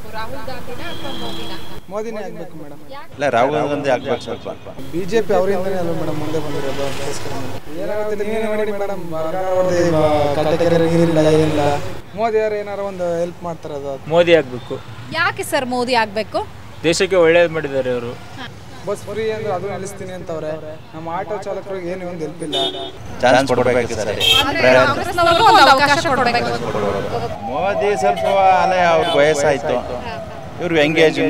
ರಾಹುಲ್ ಗಾಂಧಿನ ಅಥವಾ ಮೋದಿನ ಮೋದಿನೇ ಆಗ್ಬೇಕು ಮೇಡಮ್ ಇಲ್ಲ ರಾಹುಲ್ ಗಾಂಧಿ ಆಗ್ಬೇಕು ಸ್ವಲ್ಪ ಬಿಜೆಪಿ ಅವರಿಂದನೇ ಅಲ್ವ ಮೇಡಮ್ ಮುಂದೆ ಬಂದಿರೋದು ಅದಕ್ಕೋಸ್ಕರ ಏನಾಗುತ್ತೆ ನೀವೇ ನೋಡಿ ಮೇಡಮ್ ಕಟ್ಟೆಕೆರೆ ನೀರಿಲ್ಲ ಏನಿಲ್ಲ ಮೋದಿ ಅವರು ಏನಾರ ಒಂದು ಹೆಲ್ಪ್ ಮಾಡ್ತಾರೆ ಅದು ಮೋದಿ ಆಗಬೇಕು ಯಾಕೆ ಸರ್ ಮೋದಿ ಆಗ್ಬೇಕು ದೇಶಕ್ಕೆ ಒಳ್ಳೇದು ಮಾಡಿದ್ದಾರೆ ಅವರು ಬಸ್ ಫ್ರೀ ಅಂದ್ರೆ ಅದು ನಿಲ್ಲಿಸ್ತೀನಿ ಅಂತವ್ರೆ ನಮ್ಮ ಆಟೋ ಚಾಲಕರಿಗೆ ಏನು ಒಂದು ಹೆಲ್ಪ್ ಇಲ್ಲ ಚಾನ್ಸ್ ಕೊಡಬೇಕು ಸರ್ ಕಾಂಗ್ರೆಸ್ನವ್ರಿಗೂ ಒಂದು ಅವಕಾಶ ಕೊಡಬೇಕು ಮೋದಿ ಸ್ವಲ್ಪ ಅಲ್ಲೇ ಅವ್ರಿಗೆ ವಯಸ್ಸಾಯ್ತು ಇವ್ರು ಎಂಗೇಜ್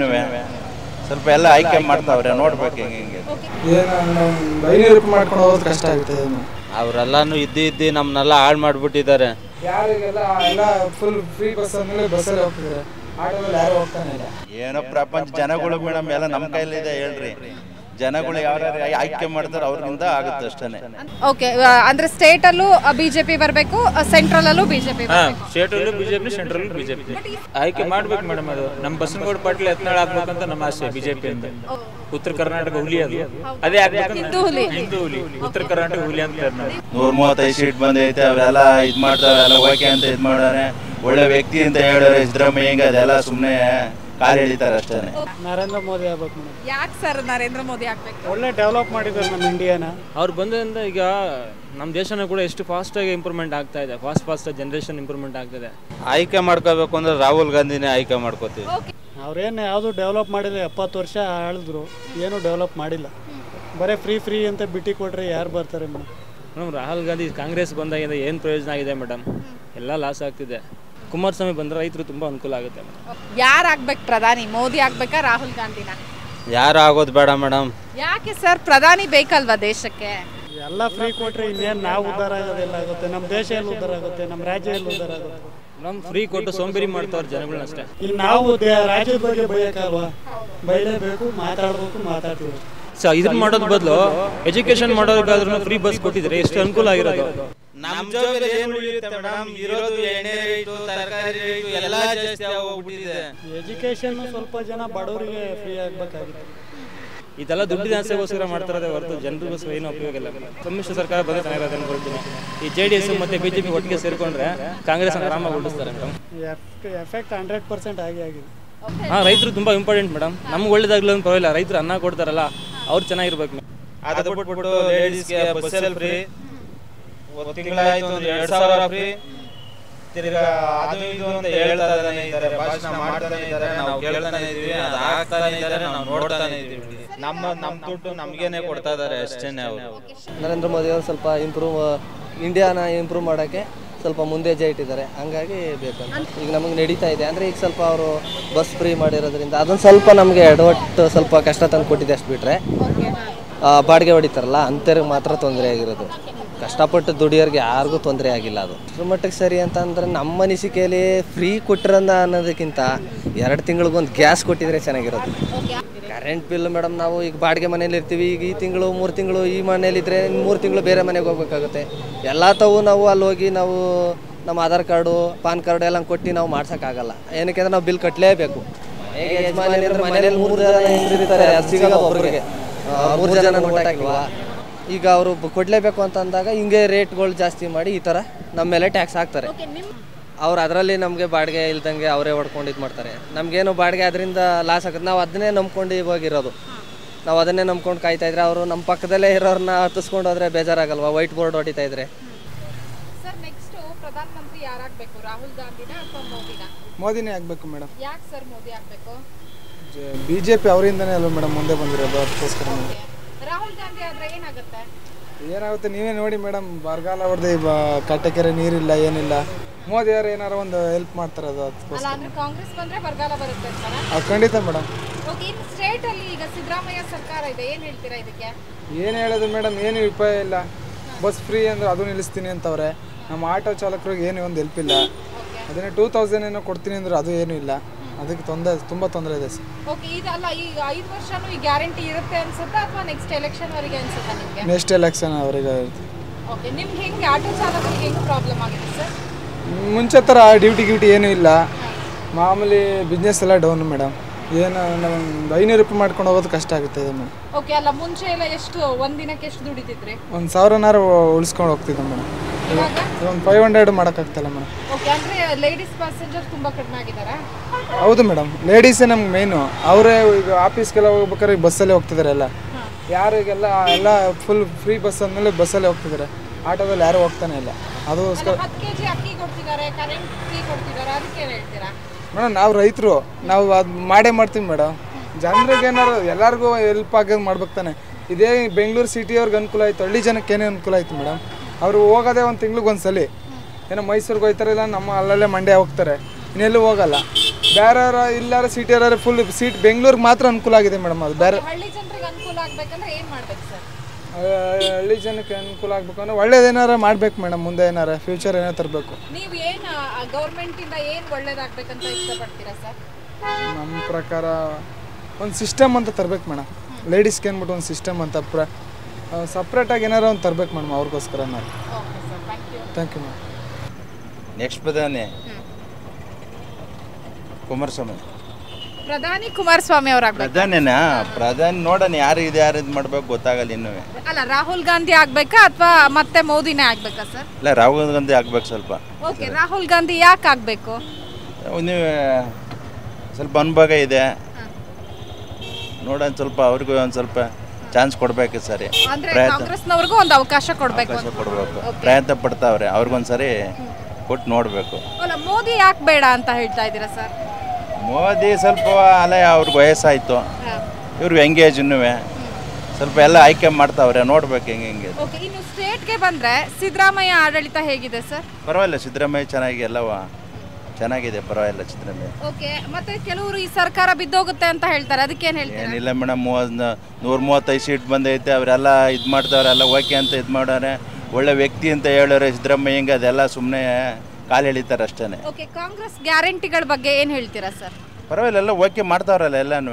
ಸ್ವಲ್ಪ ಎಲ್ಲ ಆಯ್ಕೆ ಮಾಡ್ತಾವ್ರೆ ನೋಡ್ಬೇಕು ಹೆಂಗೆ ಹೆಂಗೆ ಏನು ಐನೂರು ರೂಪಾಯಿ ಮಾಡ್ಕೊಂಡು ಹೋಗೋದು ಕಷ್ಟ ಆಗುತ್ತೆ ಏನು ಅವರೆಲ್ಲಾನು ಇದ್ದು ಇದ್ದು ನಮ್ಮನ್ನೆಲ್ಲ ಹಾಳು ಮಾಡಿಬಿಟ್ಟಿದ್ದಾರೆ ಯಾರಿಗೆಲ್ಲ ಎಲ್ಲ ಫುಲ್ ಫ್ರೀ ಬಸ್ ಅಂದ್ಮೇಲೆ ಬಸ್ಸಲ್ಲಿ ಹೋಗ್ತಿದ್ದಾರೆ ಆಟೋದಲ್ಲಿ ಯಾರು ಹೋಗ್ತಾನೆ ಇಲ್ಲ ಏನೋ ಪ್ರಪಂಚ ಜನಗಳು ಮೇಡಮ್ ಎಲ್ಲ ನಮ್ಮ ಕೈಲಿದೆ ಹೇಳ್ರಿ ಜನಗಳು ಯಾರ್ಯಾರು ಆಯ್ಕೆ ಮಾಡ್ತಾರೆ ಅವ್ರಿಂದ ಆಗುತ್ತೆ ಅಷ್ಟೇ ಓಕೆ ಅಂದ್ರೆ ಸ್ಟೇಟ್ ಅಲ್ಲೂ ಬಿಜೆಪಿ ಬರಬೇಕು ಸೆಂಟ್ರಲ್ ಅಲ್ಲೂ ಬಿಜೆಪಿ ಹಾಂ ಸ್ಟೇಟಲ್ಲೂ ಬಿ ಜೆ ಪಿ ಸೆಂಟ್ರಲ್ಲೂ ಬಿ ಜೆ ಪಿ ಆಯ್ಕೆ ಮಾಡ್ಬೇಕು ಮೇಡಮ್ ಅದು ನಮ್ಮ ಬಸನಗೌಡ ಪಾಟೀಲ್ ಯತ್ನಾಳ್ ಆಗ್ಬೇಕಂತ ನಮ್ಮ ಆಸೆ ಬಿ ಜೆ ಅಂತ ಉತ್ತರ ಕರ್ನಾಟಕ ಹುಲಿ ಅದು ಅದೇ ಆಗ್ಬೇಕು ಹಿಂದೂ ಹುಲಿ. ಹಿಂದೂ ಹುಲಿ ಉತ್ತರ ಕರ್ನಾಟಕ ಹುಲಿ ಅಂತಾರೆ ನಾವು ನೂರ ಮೂವತ್ತೈದು ಸೀಟ್ ಬಂದೈತೆ ಅವರೆಲ್ಲ ಇದು ಮಾಡ್ತಾರೆ ಎಲ್ಲ ಓಕೆ ಅಂತ ಇದು ಮಾಡೋರೆ ಒಳ್ಳೆ ವ್ಯಕ್ತಿ ಅಂತ ಹೇಳೋರೆ ಸಿದ್ದರಾಮಯ್ಯ ಹಿಂಗೆ ಅದೆಲ್ಲ ಸುಮ್ಮನೆ ಕಾಲು ಎಳಿತಾರೆ ಅಷ್ಟೇ ನರೇಂದ್ರ ಮೋದಿ ಆಗ್ಬೇಕು ಮೇಡಮ್ ಯಾಕೆ ಸರ್ ನರೇಂದ್ರ ಮೋದಿ ಆಗ್ಬೇಕು ಒಳ್ಳೆ ಡೆವಲಪ್ ಮಾಡಿದ್ದಾರೆ ನಮ್ಮ ಇಂಡಿಯಾನ ಅವ್ರು ಬಂದ್ರಿಂದ ಈಗ ನಮ್ಮ ದೇಶನೂ ಕೂಡ ಎಷ್ಟು ಫಾಸ್ಟಾಗಿ ಇಂಪ್ರೂವ್ಮೆಂಟ್ ಆಗ್ತಾ ಇದೆ ಫಾಸ್ಟ್ ಫಾಸ್ಟ್ ಜನ್ರೇಷನ್ ಇಂಪ್ರೂವ್ಮೆಂಟ್ ಆಗ್ತಿದೆ ಆಯ್ಕೆ ಮಾಡ್ಕೋಬೇಕು ಅಂದ್ರೆ ರಾಹುಲ್ ಗಾಂಧಿನೇ ಆಯ್ಕೆ ಮಾಡ್ಕೋತೀವಿ ಅವ್ರೇನು ಯಾವುದು ಡೆವಲಪ್ ಮಾಡಿಲ್ಲ ಎಪ್ಪತ್ತು ವರ್ಷ ಆಳಿದ್ರು ಏನು ಡೆವಲಪ್ ಮಾಡಿಲ್ಲ ಬರೀ ಫ್ರೀ ಫ್ರೀ ಅಂತ ಬಿಟ್ಟು ಕೊಟ್ರೆ ಯಾರು ಬರ್ತಾರೆ ಮೇಡಮ್ ಮೇಡಮ್ ರಾಹುಲ್ ಗಾಂಧಿ ಕಾಂಗ್ರೆಸ್ ಬಂದಾಗಿಂದ ಏನು ಪ್ರಯೋಜನ ಆಗಿದೆ ಮೇಡಮ್ ಎಲ್ಲ ಲಾಸ್ ಆಗ್ತಿದೆ ಕುಮಾರಸ್ವಾಮಿ ಬಂದರೆ ರೈತರು ತುಂಬ ಅನುಕೂಲ ಆಗುತ್ತೆ ಮೇಡಮ್ ಯಾರು ಆಗ್ಬೇಕು ಪ್ರಧಾನಿ ಮೋದಿ ಆಗ್ಬೇಕಾ ರಾಹುಲ್ ಗಾಂಧಿನ ಯಾರು ಆಗೋದು ಬೇಡ ಮೇಡಮ್ ಯಾಕೆ ಸರ್ ಪ್ರಧಾನಿ ಬೇಕಲ್ವಾ ದೇಶಕ್ಕೆ ಎಲ್ಲ ಫ್ರೀ ಕೊಟ್ರೆ ಇನ್ನೇನು ನಾವು ಉದ್ಧಾರ ಆಗೋದೆಲ್ಲ ಆಗುತ್ತೆ ನಮ್ಮ ದೇಶ ಎಲ್ಲಿ ಉದ್ಧಾರ ಆಗುತ್ತೆ ನಮ್ಮ ರಾಜ್ಯ ಎಲ್ಲಿ ಉದ್ಧಾರ ಆಗುತ್ತೆ ಮೇಡಮ್ ಫ್ರೀ ಕೊಟ್ಟು ಸೋಂಬೇರಿ ಮಾಡ್ತಾವ್ರೆ ಜನಗಳನ್ನ ಅಷ್ಟೇ ಇಲ್ಲಿ ನಾವು ದೇ- ರಾಜ್ಯದ ಬಗ್ಗೆ ಬೈಯಕ್ಕಲ್ವಾ ಬೈಲೇಬೇಕು ಮಾತಾಡ್ಬೇಕು ಮಾತಾಡ್ತೀವಿ ಸೊ ಇದನ್ನ ಮಾಡೋದ್ ಬದಲು ಎಜುಕೇಶನ್ ಮಾಡೋರ್ಗಾದ್ರೂ ಫ್ರೀ ಬಸ್ ಕೊಟ್ಟಿದ್ರೆ ಎಷ್ಟು ಅನುಕೂಲ ಆಗಿರೋದು ನಮ್ಮ ಜವಾಬ್ದಾರಿ ಏನು ಉಳಿಯುತ್ತೆ ಮೇಡಮ್ ಇರೋದು ಎಣ್ಣೆ ರೇಟು ತರಕಾರಿ ರೇಟು ಎಲ್ಲ ಜಾಸ್ತಿ ಆಗೋಗ್ಬಿಟ್ಟಿದೆ ಎಜುಕೇಷನ್ ಸ್ವಲ್ಪ ಜನ ಬಡವರಿಗೆ ಫ್ರೀ ಆಗಬೇಕಾಗಿತ್ತು ಇದೆಲ್ಲ ದುಡ್ಡಿನ ಆಸೆಗೋಸ್ಕರ ಮಾಡ್ತಾರದೆ ಹೊರತು ಜನರಿಗೋಸ್ಕರ ಏನು ಉಪಯೋಗ ಇಲ್ಲ ಸಮ್ಮಿಶ್ರ ಸರ್ಕಾರ ಬಂದ್ರೆ ಚೆನ್ನಾಗಿರೋದು ಅನ್ಕೊಳ್ತೀನಿ ಈ ಜೆ ಡಿ ಎಸ್ ಮತ್ತೆ ಬಿಜೆಪಿ ಒಟ್ಟಿಗೆ ಸೇರ್ಕೊಂಡ್ರೆ ಕಾಂಗ್ರೆಸ್ ಆರಾಮಾಗಿ ಉಳಿಸ್ತಾರೆ ಮೇಡಮ್ ಎಫೆಕ್ಟ್ ಹಂಡ್ರೆಡ್ ಪರ್ಸೆಂಟ್ ಆಗಿ ಆಗಿದೆ ಹಾಂ ರೈತರು ತುಂಬ ಇಂಪಾರ್ಟೆಂಟ್ ಮೇಡಮ್ ನಮ್ಗೆ ಒಳ್ಳೇದಾಗ್ಲಿ ಅಂತ ಪರವಾಗಿಲ್ಲ ರೈತರು ಅನ್ನ ಕೊಡ್ತಾರಲ್ಲ ಅವ್ರು ಚೆನ್ನಾಗಿರ್ಬೇಕು ಅದು ಬಿಟ್ಬಿಟ್ಟು ಲೇಡೀಸ್ಗೆ ಬಸ್ಸಲ್ಲಿ ಫ್ರೀ ಒಂದು ತಿಂಗಳಾಯ್ತು ಒಂದು ಎರಡು ಸಾವಿರ ಫ್ರೀ ತಿರ್ಗಾ ಅದು ಇದು ಅಂತ ಹೇಳ್ತಾನೆ ಇದ್ದಾರೆ ಭಾಷಣ ಮಾಡ್ತಾನೆ ಇದ್ದಾರೆ ನಾವು ಕೇಳ್ತಾನೆ ಇದೀವಿ ಅದು ಆಗ್ತಾನೆ ಇದ್ದಾರೆ ನಾವು ನೋಡ್ತಾನೆ ಇದೀವಿ ನಮ್ಮ ನಮ್ಮ ದುಡ್ಡು ನಮ್ಗೇನೆ ಕೊಡ್ತಾ ಇದ್ದಾರೆ ಅಷ್ಟೇನೆ ಅವರು ನರೇಂದ್ರ ಮೋದಿ ಅವರು ಸ್ವಲ್ಪ ಇಂಪ್ರೂವ್ ಇಂಡಿಯಾನ ಇಂಪ್ರೂವ್ ಮಾಡೋಕ್ಕೆ ಸ್ವಲ್ಪ ಮುಂದೆ ಹೆಜ್ಜೆ ಇಟ್ಟಿದ್ದಾರೆ ಹಂಗಾಗಿ ಬೇಕಂತ ಈಗ ನಮಗೆ ನಡೀತಾ ಇದೆ ಅಂದರೆ ಈಗ ಸ್ವಲ್ಪ ಅವರು ಬಸ್ ಫ್ರೀ ಮಾಡಿರೋದ್ರಿಂದ ಅದೊಂದು ಸ್ವಲ್ಪ ನಮಗೆ ಎಡವಟ್ಟು ಸ್ವಲ್ಪ ಕಷ್ಟ ತಂದು ಕೊಟ್ಟಿದೆ ಅಷ್ಟು ಬಿಟ್ಟರೆ ಬಾಡಿಗೆ ಹೊಡಿತಾರಲ್ಲ ಅಂಥವ್ರಿಗೆ ಮಾತ್ರ ತೊಂದರೆ ಆಗಿರೋದು ಕಷ್ಟಪಟ್ಟು ದುಡಿಯೋರಿಗೆ ಯಾರಿಗೂ ತೊಂದರೆ ಆಗಿಲ್ಲ ಅದು ಅದ್ರ ಮಟ್ಟಿಗೆ ಸರಿ ಅಂತ ಅಂದ್ರೆ ನಮ್ಮ ಅನಿಸಿಕೆಯಲ್ಲಿ ಫ್ರೀ ಕೊಟ್ಟಿರಂದ ಅನ್ನೋದಕ್ಕಿಂತ ಎರಡು ತಿಂಗಳಿಗೊಂದು ಗ್ಯಾಸ್ ಕೊಟ್ಟಿದ್ರೆ ಚೆನ್ನಾಗಿರೋದು ಕರೆಂಟ್ ಬಿಲ್ ಮೇಡಮ್ ನಾವು ಈಗ ಬಾಡಿಗೆ ಮನೇಲಿ ಇರ್ತೀವಿ ಈಗ ಈ ತಿಂಗಳು ಮೂರು ತಿಂಗಳು ಈ ಮನೇಲಿದ್ರೆ ಮೂರು ತಿಂಗಳು ಬೇರೆ ಮನೆಗೆ ಹೋಗ್ಬೇಕಾಗುತ್ತೆ ಎಲ್ಲ ತಾವು ನಾವು ಅಲ್ಲಿ ಹೋಗಿ ನಾವು ನಮ್ಮ ಆಧಾರ್ ಕಾರ್ಡು ಪಾನ್ ಕಾರ್ಡು ಎಲ್ಲ ಕೊಟ್ಟು ನಾವು ಮಾಡ್ಸೋಕ್ಕಾಗಲ್ಲ ಏನಕ್ಕೆ ಅಂದ್ರೆ ನಾವು ಬಿಲ್ ಕಟ್ಟಲೇಬೇಕು ಯಜಮಾನಿ ಅಂದ್ರೆ ಮನೇಲಿ ಮೂರು ಜನ ಹೆಂಗ್ಸ್ರು ಇರ್ತಾರೆ ಅದು ಸಿಗೋದು ಒಬ್ಬರಿಗೆ ಮೂರು ಜನ ಓಟ್ ಹಾಕಿಲ್ವಾ ಈಗ ಅವರು ಕೊಡಲೇಬೇಕು ಅಂತ ಅಂದಾಗ ಹಿಂಗೆ ರೇಟ್ಗಳು ಜಾಸ್ತಿ ಮಾಡಿ ಈ ಥರ ನಮ್ಮ ಮೇಲೆ ಟ್ಯಾಕ್ಸ್ ಹಾಕ್ತಾರೆ ಅವ್ರು ಅದರಲ್ಲಿ ನಮಗೆ ಬಾಡಿಗೆ ಇಲ್ದಂಗೆ ಅವರೇ ಹೊಡ್ಕೊಂಡು ಇದು ಮಾಡ್ತಾರೆ ನಮಗೇನು ಬಾಡಿಗೆ ಅದರಿಂದ ಲಾಸ್ ಆಗುತ್ತೆ ನಾವು ಅದನ್ನೇ ನಂಬ್ಕೊಂಡು ಇವಾಗಿರೋದು ನಾವು ಅದನ್ನೇ ನಂಬ್ಕೊಂಡು ಕಾಯ್ತಾ ಇದ್ರೆ ಅವರು ನಮ್ಮ ಪಕ್ಕದಲ್ಲೇ ಇರೋರನ್ನ ಹತ್ತಿಸ್ಕೊಂಡು ಹೋದ್ರೆ ಬೇಜಾರಾಗಲ್ವಾ ವೈಟ್ ಬೋರ್ಡ್ ಹೊಡಿತಾ ಇದ್ರೆ ಸರ್ ನೆಕ್ಸ್ಟ್ ಪ್ರಧಾನ ಮಂತ್ರಿ ಯಾರಾಗಬೇಕು ರಾಹುಲ್ ಗಾಂಧಿನ ಅಥವಾ ಮೋದಿನ ಮೋದಿನೇ ಆಗಬೇಕು ಮೇಡಮ್ ಯಾಕೆ ಸರ್ ಮೋದಿ ಆಗಬೇಕು ಬಿ ಜೆ ಪಿ ಅವರಿಂದನೇ ಅಲ್ವ ಮೇಡಮ್ ಮುಂದೆ ಬಂದಿರೋದು ಅದಕ್ಕೋಸ್ಕರ ರಾಹುಲ್ ಗಾಂಧಿ ಆದ್ರೆ ಏನಾಗುತ್ತೆ ಏನಾಗುತ್ತೆ ನೀವೇ ನೋಡಿ ಮೇಡಮ್ ಬರಗಾಲ ಹೊಡೆದು ಕಟ್ಟೆಕೆರೆ ನೀರಿಲ್ಲ ಏನಿಲ್ಲ ಮೋದಿ ಅವರು ಏನಾರ ಒಂದು ಹೆಲ್ಪ್ ಮಾಡ್ತಾರೆ ಅದು ಅಲ್ಲ ಅದಕ್ಕೋಸ್ಕರ ಅಂದ್ರೆ ಕಾಂಗ್ರೆಸ್ ಬಂದ್ರೆ ಬರಗಾಲ ಬರುತ್ತೆ ಅಂತಾನ ಅದು ಖಂಡಿತ ಮೇಡಮ್ ಓಕೆ ಇನ್ನು ಸ್ಟೇಟ್ ಅಲ್ಲಿ ಈಗ ಸಿದ್ದರಾಮಯ್ಯ ಸರ್ಕಾರ ಇದೆ ಏನ್ ಹೇಳ್ತೀರಾ ಇದಕ್ಕೆ ಏನು ಹೇಳೋದು ಮೇಡಮ್ ಏನು ಉಪಾಯ ಇಲ್ಲ ಬಸ್ ಫ್ರೀ ಅಂದ್ರೆ ಅದು ನಿಲ್ಲಿಸ್ತೀನಿ ಅಂತವ್ರೆ ನಮ್ಮ ಆಟೋ ಚಾಲಕರಿಗೆ ಏನು ಒಂದು ಹೆಲ್ಪ್ ಇಲ್ಲ ಅದನ್ನೇ ಟೂ ತೌಸಂಡ್ ಏನೋ ಕೊಡ್ತೀನಿ ಅಂದ್ರೆ ಅದು ಏನೂ ಇಲ್ಲ ಅದಕ್ಕೆ ತೊಂದರೆ ತುಂಬ ತೊಂದರೆ ಇದೆ ಸರ್ ಓಕೆ ಇದಲ್ಲ ಈಗ ಐದು ವರ್ಷನೂ ಈ ಗ್ಯಾರಂಟಿ ಇರುತ್ತೆ ಅನ್ಸುತ್ತಾ ಅಥವಾ ನೆಕ್ಸ್ಟ್ ಎಲೆಕ್ಷನ್ ವರೆಗೆ ಅನ್ಸುತ್ತಾ ನಿಮಗೆ ನೆಕ್ಸ್ಟ್ ಎಲೆಕ್ಷನ್ ಅವರಿಗೆ ಓಕೆ ನಿಮ್ಗೆ ಹೆಂಗೆ ಆಟೋ ಚಾಲಕರಿಗೆ ಹೆಂಗೆ ಪ್ರಾಬ್ಲಮ್ ಆಗಿದೆ ಸರ್ ಮುಂಚೆ ಥರ ಡ್ಯೂಟಿ ಗ್ಯೂಟಿ ಏನೂ ಇಲ್ಲ ಮಾಮೂಲಿ ಬಿಸ್ನೆಸ್ ಎಲ್ಲ ಡೌನ್ ಮೇಡಮ್ ಏನು ನಾವು ಐನೂರು ರೂಪಾಯಿ ಮಾಡ್ಕೊಂಡು ಹೋಗೋದು ಕಷ್ಟ ಆಗುತ್ತೆ ಮೇಡಮ್ ಓಕೆ ಅಲ್ಲ ಮುಂಚೆ ಎಲ್ಲ ಎಷ್ಟು ಒಂದ್ ದಿನಕ್ಕೆ ಎಷ್ಟು ದುಡಿತಿದ್ರಿ ಒಂದು ಸಾವಿರನಾರು ಉಳಿಸ್ಕೊಂಡು ಹೋಗ್ತಿದ್ದೆ ಮೇಡಮ್ ಇವಾಗ ಒಂದು ಫೈವ್ ಹಂಡ್ರೆಡ್ ಮಾಡೋಕ್ಕಾಗ್ತಲ್ಲ ಮೇಡಮ್ ಓಕೆ ಅಂದ್ರೆ ಲೇಡೀಸ್ ಪ್ಯಾಸೆಂಜರ್ ತುಂಬಾ ಕಡಿಮೆ ಆಗಿದ್ದಾರಾ ಹೌದು ಮೇಡಮ್ ಲೇಡೀಸೇ ನಮ್ಗೆ ಮೇಯ್ನು ಅವರೇ ಈಗ ಆಫೀಸ್ಗೆಲ್ಲ ಹೋಗ್ಬೇಕಾದ್ರೆ ಈಗ ಬಸ್ಸಲ್ಲೇ ಹೋಗ್ತಿದ್ದಾರೆ ಎಲ್ಲ ಯಾರಿಗೆಲ್ಲ ಎಲ್ಲ ಫುಲ್ ಫ್ರೀ ಬಸ್ ಅಂದಮೇಲೆ ಬಸ್ಸಲ್ಲೇ ಹೋಗ್ತಿದ್ದಾರೆ ಆಟೋದಲ್ಲಿ ಯಾರೂ ಹೋಗ್ತಾನೆ ಇಲ್ಲ ಅದಕ್ಕೋಸ್ಕರ ಹತ್ತು ಕೆಜಿ ಅಕ್ಕಿ ಕೊಡ್ತಿದ್ದಾರೆ ಕರೆಂಟ್ ಫ್ರೀ ಕೊಡ್ತಿದ್ದಾರೆ ಅದಕ್ಕೆ ಏನ್ ಹೇಳ್ತೀರಾ ಮೇಡಮ್ ನಾವು ರೈತರು ನಾವು ಅದು ಮಾಡೇ ಮಾಡ್ತೀವಿ ಮೇಡಮ್ ಜನರಿಗೆ ಏನಾರು ಎಲ್ಲರಿಗೂ ಹೆಲ್ಪ್ ಆಗೋದು ಮಾಡ್ಬೇಕು ತಾನೆ ಇದೇ ಬೆಂಗಳೂರು ಸಿಟಿಯವ್ರಿಗೆ ಅನುಕೂಲ ಆಯಿತು ಹಳ್ಳಿ ಜನಕ್ಕೆ ಏನೇ ಅನುಕೂಲ ಆಯಿತು ಮೇಡಮ್ ಅವರು ಹೋಗೋದೇ ಒಂದು ತಿಂಗ್ಳಿಗೆ ಒಂದು ಸಲ ಏನೋ ಮೈಸೂರಿಗೆ ಹೋಗ್ತಾರೆ ಇಲ್ಲ ನಮ್ಮ ಅಲ್ಲಲ್ಲೇ ಮಂಡ್ಯ ಹೋಗ್ತಾರೆ ಇನ್ನೆಲ್ಲೂ ಹೋಗಲ್ಲ ಬೇರೆ ಇಲ್ಲಾರ ಸಿಟಿಯವ್ರ ಫುಲ್ ಸೀಟ್ ಬೆಂಗಳೂರಿಗೆ ಮಾತ್ರ ಅನುಕೂಲ ಆಗಿದೆ ಮೇಡಮ್ ಅದು ಬೇರೆ ಹಳ್ಳಿ ಜನರಿಗೆ ಅನುಕೂಲ ಆಗ್ಬೇಕಂದ್ರೆ ಏನ್ ಮಾಡ್ಬೇಕು ಸರ್ ಆ, ಹಳ್ಳಿ ಜನಕ್ಕೆ ಅನುಕೂಲ ಆಗ್ಬೇಕು ಅಂದ್ರೆ ಒಳ್ಳೇದೇನಾರ ಮಾಡ್ಬೇಕು ಮೇಡಮ್ ಮುಂದೆ ಏನಾರ ಫ್ಯೂಚರ್ ಏನೋ ತರಬೇಕು ನೀವು ಏನ್ ಗೌರ್ಮೆಂಟ್ ಇಂದ ಏನ್ ಒಳ್ಳೇದಾಗ್ಬೇಕಂತ ಇಷ್ಟಪಡ್ತೀರಾ ಸರ್ ನಮ್ಮ ಪ್ರಕಾರ ಒಂದು ಸಿಸ್ಟಮ್ ಅಂತ ತರ್ಬೇಕು ಮೇಡಮ್ ಲೇಡೀಸ್ಗೆ ಅಂದ್ಬಿಟ್ಟು ಒಂದು ಸಿಸ್ಟಮ್ ಅಂತ ಪ್ರ ಸಪ್ರೇಟಾಗಿ ಏನಾರ ಒಂದು ತರ್ಬೇಕು ಮೇಡಮ್ ಅವ್ರಿಗೋಸ್ಕರ ನಾವು okay sir thank you thank you ma'am next ಪ್ರಧಾನಿ ಕುಮಾರಸ್ವಾಮಿ ಪ್ರಧಾನಿ ಕುಮಾರಸ್ವಾಮಿ ಅವ್ರಾಗ್ಬೇಕು ಪ್ರಧಾನಿನಾ ಪ್ರಧಾನಿ ನೋಡೋಣ ಯಾರು ಇದು ಯಾರು ಇದು ಮಾಡ್ಬೇಕು ಗೊತ್ತಾಗಲ್ಲ ಇನ್ನೂ ಅಲ್ಲ ರಾಹುಲ್ ಗಾಂಧಿ ಆಗ್ಬೇಕಾ ಅಥವಾ ಮತ್ತೆ ಮೋದಿನೇ ಆಗ್ಬೇಕಾ ಸರ್ ಇಲ್ಲ ರಾಹುಲ್ ಗಾಂಧಿ ಆಗ್ಬೇಕು ಸ್ವಲ್ಪ ಓಕೆ ರಾಹುಲ್ ಗಾಂಧಿ ಯಾಕೆ ಆಗ್ಬೇಕು ನೀವು ಸ್ವಲ್ಪ ಅನುಭವ ಇದೆ ನೋಡೋಣ ಸ್ವಲ್ಪ ಅವ್ರಿಗೂ ಒಂದು ಸ್ವಲ್ಪ ಚಾನ್ಸ್ ಕೊಡಬೇಕು ಸರಿ ಅಂದ್ರೆ ಪ್ರಯತ್ನ ಕಾಂಗ್ರೆಸ್ನವ್ರಿಗೂ ಒಂದು ಅವಕಾಶ ಕೊಡ್ಬೇಕು ಅವಕಾಶ ಕೊಡಬೇಕು ಪ್ರಯತ್ನ ಪಡ್ತಾವ್ರೆ ಅವ್ರಿಗೊಂದ್ಸರಿ ಕೊಟ್ಟು ನೋಡಬೇಕು ಅಲ್ಲ ಮೋದಿ ಯಾಕೆ ಬೇಡ ಅಂತ ಹೇಳ್ತಾ ಇದ್ದೀರಾ ಸರ್ ಮೋದಿ ಸ್ವಲ್ಪ ಅಲೆ ಅವ್ರಿಗೆ ವಯಸ್ಸಾಯಿತು ಇವ್ರಿಗೆ ಎಂಗೇಜ್ ಇನ್ನೂ ಸ್ವಲ್ಪ ಎಲ್ಲ ಆಯ್ಕೆ ಮಾಡ್ತಾವ್ರೆ ನೋಡ್ಬೇಕು ಹೆಂಗೆ ಹೆಂಗೆ ಓಕೆ ಇನ್ನು ಸ್ಟೇಟ್ಗೆ ಬಂದ್ರೆ ಸಿದ್ದರಾಮಯ್ಯ ಆಡಳಿತ ಹೇಗಿದೆ ಸರ್ ಪರವಾಗಿಲ್ಲ ಸಿದ್ದರಾಮಯ್ಯ ಚೆನ್ನಾಗಿ ಎಲ್ಲವ ಚೆನ್ನಾಗಿದೆ ಪರವಾಗಿಲ್ಲ ಸಿದ್ದರಾಮಯ್ಯ ಓಕೆ ಮತ್ತೆ ಕೆಲವರು ಈ ಸರ್ಕಾರ ಬಿದ್ದೋಗುತ್ತೆ ಅಂತ ಹೇಳ್ತಾರೆ ಅದಕ್ಕೇನ್ ಹೇಳ್ತೀರಾ ಏನಿಲ್ಲ ಮೇಡಮ್ ಮೂವತ್ತು ನೂರ ಮೂವತ್ತೈದು ಸೀಟ್ ಬಂದೈತೆ ಅವರೆಲ್ಲ ಇದು ಮಾಡ್ತಾವ್ರೆ ಎಲ್ಲ ಓಕೆ ಅಂತ ಇದು ಮಾಡೋರೆ ಒಳ್ಳೆ ವ್ಯಕ್ತಿ ಅಂತ ಹೇಳೋರೆ ಸಿದ್ದರಾಮಯ್ಯಂಗೆ ಅದೆಲ್ಲ ಸುಮ್ಮನೆ ಕಾಲು ಎಳಿತಾರೆ ಅಷ್ಟೇ ಓಕೆ ಕಾಂಗ್ರೆಸ್ ಗ್ಯಾರಂಟಿಗಳ ಬಗ್ಗೆ ಏನ್ ಹೇಳ್ತೀರಾ ಸರ್ ಪರವಾಗಿಲ್ಲ ಎಲ್ಲ ಓಕೆ ಮಾಡ್ತಾವ್ರಲ್ಲ ಎಲ್ಲನೂ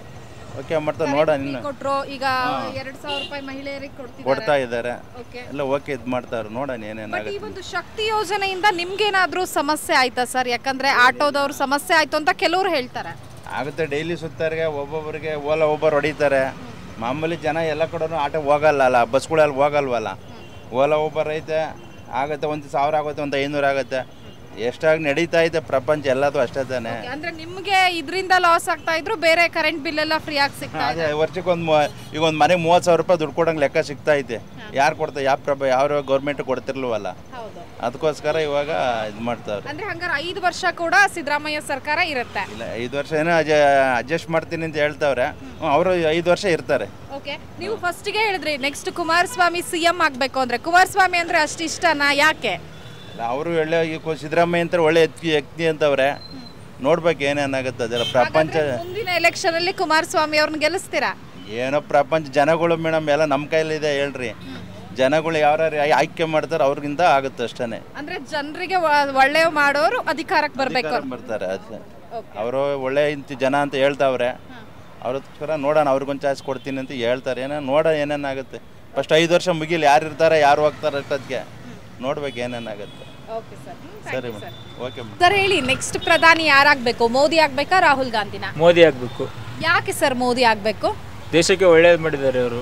ಓಕೆ ಮಾಡ್ತಾವ್ ನೋಡೋಣ ಇನ್ನು ಕೊಟ್ರು ಈಗ ಎರಡ್ ಸಾವಿರ ರೂಪಾಯಿ ಮಹಿಳೆಯರಿಗೆ ಕೊಡ್ತಿದ್ದಾರೆ ಕೊಡ್ತಾ ಇದ್ದಾರೆ ಓಕೆ ಎಲ್ಲ ಓಕೆ ಇದು ಮಾಡ್ತಾವ್ರೆ ನೋಡೋಣ ಬಟ್ ಈ ಏನೇನಾಗುತ್ತೆ ಒಂದು ಶಕ್ತಿ ಯೋಜನೆಯಿಂದ ನಿಮ್ಗೇನಾದ್ರೂ ಸಮಸ್ಯೆ ಆಯ್ತಾ ಸರ್ ಯಾಕಂದ್ರೆ ಆಟೋದವ್ರು ಸಮಸ್ಯೆ ಆಯ್ತು ಅಂತ ಕೆಲವರು ಹೇಳ್ತಾರೆ ಆಗುತ್ತೆ ಡೈಲಿ ಸುತ್ತಾರಿಗೆ ಒಬ್ಬೊಬ್ಬರಿಗೆ ಓಲಾ ಒಬ್ಬರು ಹೊಡಿತಾರೆ ಮಾಮೂಲಿ ಜನ ಎಲ್ಲ ಕಡೆನೂ ಆಟೋ ಹೋಗಲ್ಲ ಅಲ್ಲ ಬಸ್ಗಳಲ್ಲಿ ಹೋಗಲ್ವಲ್ಲ ಓಲಾ ಒಬ್ಬರು ಐತೆ ಆಗುತ್ತೆ ಒಂದು ಸಾವಿರ ಆಗುತ್ತೆ ಒಂದು ಐನೂರು ಆಗುತ್ತೆ ಎಷ್ಟಾಗಿ ನಡೀತಾ ಐತೆ ಪ್ರಪಂಚ ಎಲ್ಲದೂ ಅಷ್ಟೇ ತಾನೆ ಅಂದ್ರೆ ನಿಮ್ಗೆ ಇದರಿಂದ ಲಾಸ್ ಆಗ್ತಾ ಇದ್ರು ಬೇರೆ ಕರೆಂಟ್ ಬಿಲ್ ಎಲ್ಲ ಫ್ರೀ ಆಗಿ ಸಿಗ್ತಾ ಇದೆ ಅದೇ ವರ್ಷಕ್ಕೆ ಒಂದು ಈಗ ಒಂದು ಮನೆಗೆ ಮೂವತ್ತು ಸಾವಿರ ರೂಪಾಯಿ ದುಡ್ಡು ಕೊಡಂಗೆ ಲೆಕ್ಕ ಸಿಗ್ತಾ ಐತೆ ಯಾರು ಕೊಡ್ತಾರೆ ಯಾವ ಪ್ರಭ ಯಾವ ಗೌರ್ಮೆಂಟ್ ಕೊಡ್ತಿರ್ಲ್ವಲ್ಲ ಹೌದು ಅದಕ್ಕೋಸ್ಕರ ಇವಾಗ ಇದು ಮಾಡ್ತಾವ್ರೆ ಅಂದ್ರೆ ಹಂಗಾರೆ ಐದು ವರ್ಷ ಕೂಡ ಸಿದ್ದರಾಮಯ್ಯ ಸರ್ಕಾರ ಇರುತ್ತೆ ಇಲ್ಲ ಐದು ವರ್ಷ ಏನೋ ಅಜ ಅಡ್ಜಸ್ಟ್ ಮಾಡ್ತೀನಿ ಅಂತ ಹೇಳ್ತಾವ್ರೆ ಹ್ಞೂ ಅವರು ಐದು ವರ್ಷ ಇರ್ತಾರೆ ಓಕೆ ನೀವು ಫಸ್ಟ್ಗೆ ಹೇಳಿದ್ರಿ ನೆಕ್ಸ್ಟ್ ಕುಮಾರಸ್ವಾಮಿ ಸಿ ಎಂ ಆಗ್ಬೇಕು ಅಂದ್ರೆ ಕುಮಾರಸ್ವಾಮಿ ಅಂದ್ರೆ ಅಷ್ಟು ಇಷ್ಟನಾ ಯಾಕೆ ಅಲ್ಲ ಅವರು ಒಳ್ಳೆ ಈ ಕು- ಸಿದ್ದರಾಮಯ್ಯ ಅಂತ ಒಳ್ಳೆ ವ್ಯಕ್ತಿ ವ್ಯಕ್ತಿ ಅಂತವ್ರೆ ನೋಡ್ಬೇಕು ಏನೇನಾಗುತ್ತೆ ಅದೆಲ್ಲ ಪ್ರಪಂಚ ಹಾಗಾದ್ರೆ ಮುಂದಿನ ಎಲೆಕ್ಷನ್ ಅಲ್ಲಿ ಕುಮಾರಸ್ವಾಮಿ ಅವ್ರನ್ನ ಗೆಲ್ಲಿಸ್ತೀರಾ ಏನೋ ಪ್ರಪಂಚ ಜನಗಳು ಮೇಡಮ್ ಎಲ್ಲ ನಮ್ಮ ಕೈಲಿದೆ ಹೇಳ್ರಿ ಜನಗಳು ಯಾರು ಆಯ್ಕೆ ಮಾಡ್ತಾರೆ ಅವ್ರಿಗಿಂತ ಆಗುತ್ತೆ ಅಷ್ಟೇ ಅಂದ್ರೆ ಜನರಿಗೆ ಒಳ್ಳೆ ಮಾಡೋರು ಅಧಿಕಾರಕ್ಕೆ ಬರ್ಬೇಕು ಬರ್ತಾರೆ ಅಷ್ಟೇ ಅವರು ಒಳ್ಳೆ ಇಂತ ಜನ ಅಂತ ಹೇಳ್ತಾವ್ರೆ ಅವ್ರಕ್ಕೋಸ್ಕರ ನೋಡೋಣ ಅವ್ರಿಗೊಂದು ಚಾಯ್ಸ್ ಕೊಡ್ತೀನಿ ಅಂತ ಹೇಳ್ತಾರೆ ಏನೋ ನೋಡೋಣ ಏನೇನಾಗುತ್ತೆ ಫಸ್ಟ್ ಐದು ವರ್ಷ ಮುಗಿಲಿ ಯಾರು ಇರ್ತಾರೆ ಯಾರು ಹೋಗ್ತಾರೆ ಅಷ್ಟೊತ್ತಿಗೆ ನೋಡ್ಬೇಕು ಏನೇನಾಗುತ್ತೆ ಓಕೆ ಸರ್ ಸರಿ ಮೇಡಮ್ ಓಕೆ ಮೇಡಮ್ ಸರ್ ಹೇಳಿ ನೆಕ್ಸ್ಟ್ ಪ್ರಧಾನಿ ಯಾರಾಗಬೇಕು ಮೋದಿ ಆಗ್ಬೇಕಾ ರಾಹುಲ್ ಗಾಂಧಿನ ಮೋದಿ ಆಗಬೇಕು ಯಾಕೆ ಸರ್ ಮೋದಿ ಆಗಬೇಕು ದೇಶಕ್ಕೆ ಒಳ್ಳೇದು ಮಾಡಿದ್ದಾರೆ ಅವರು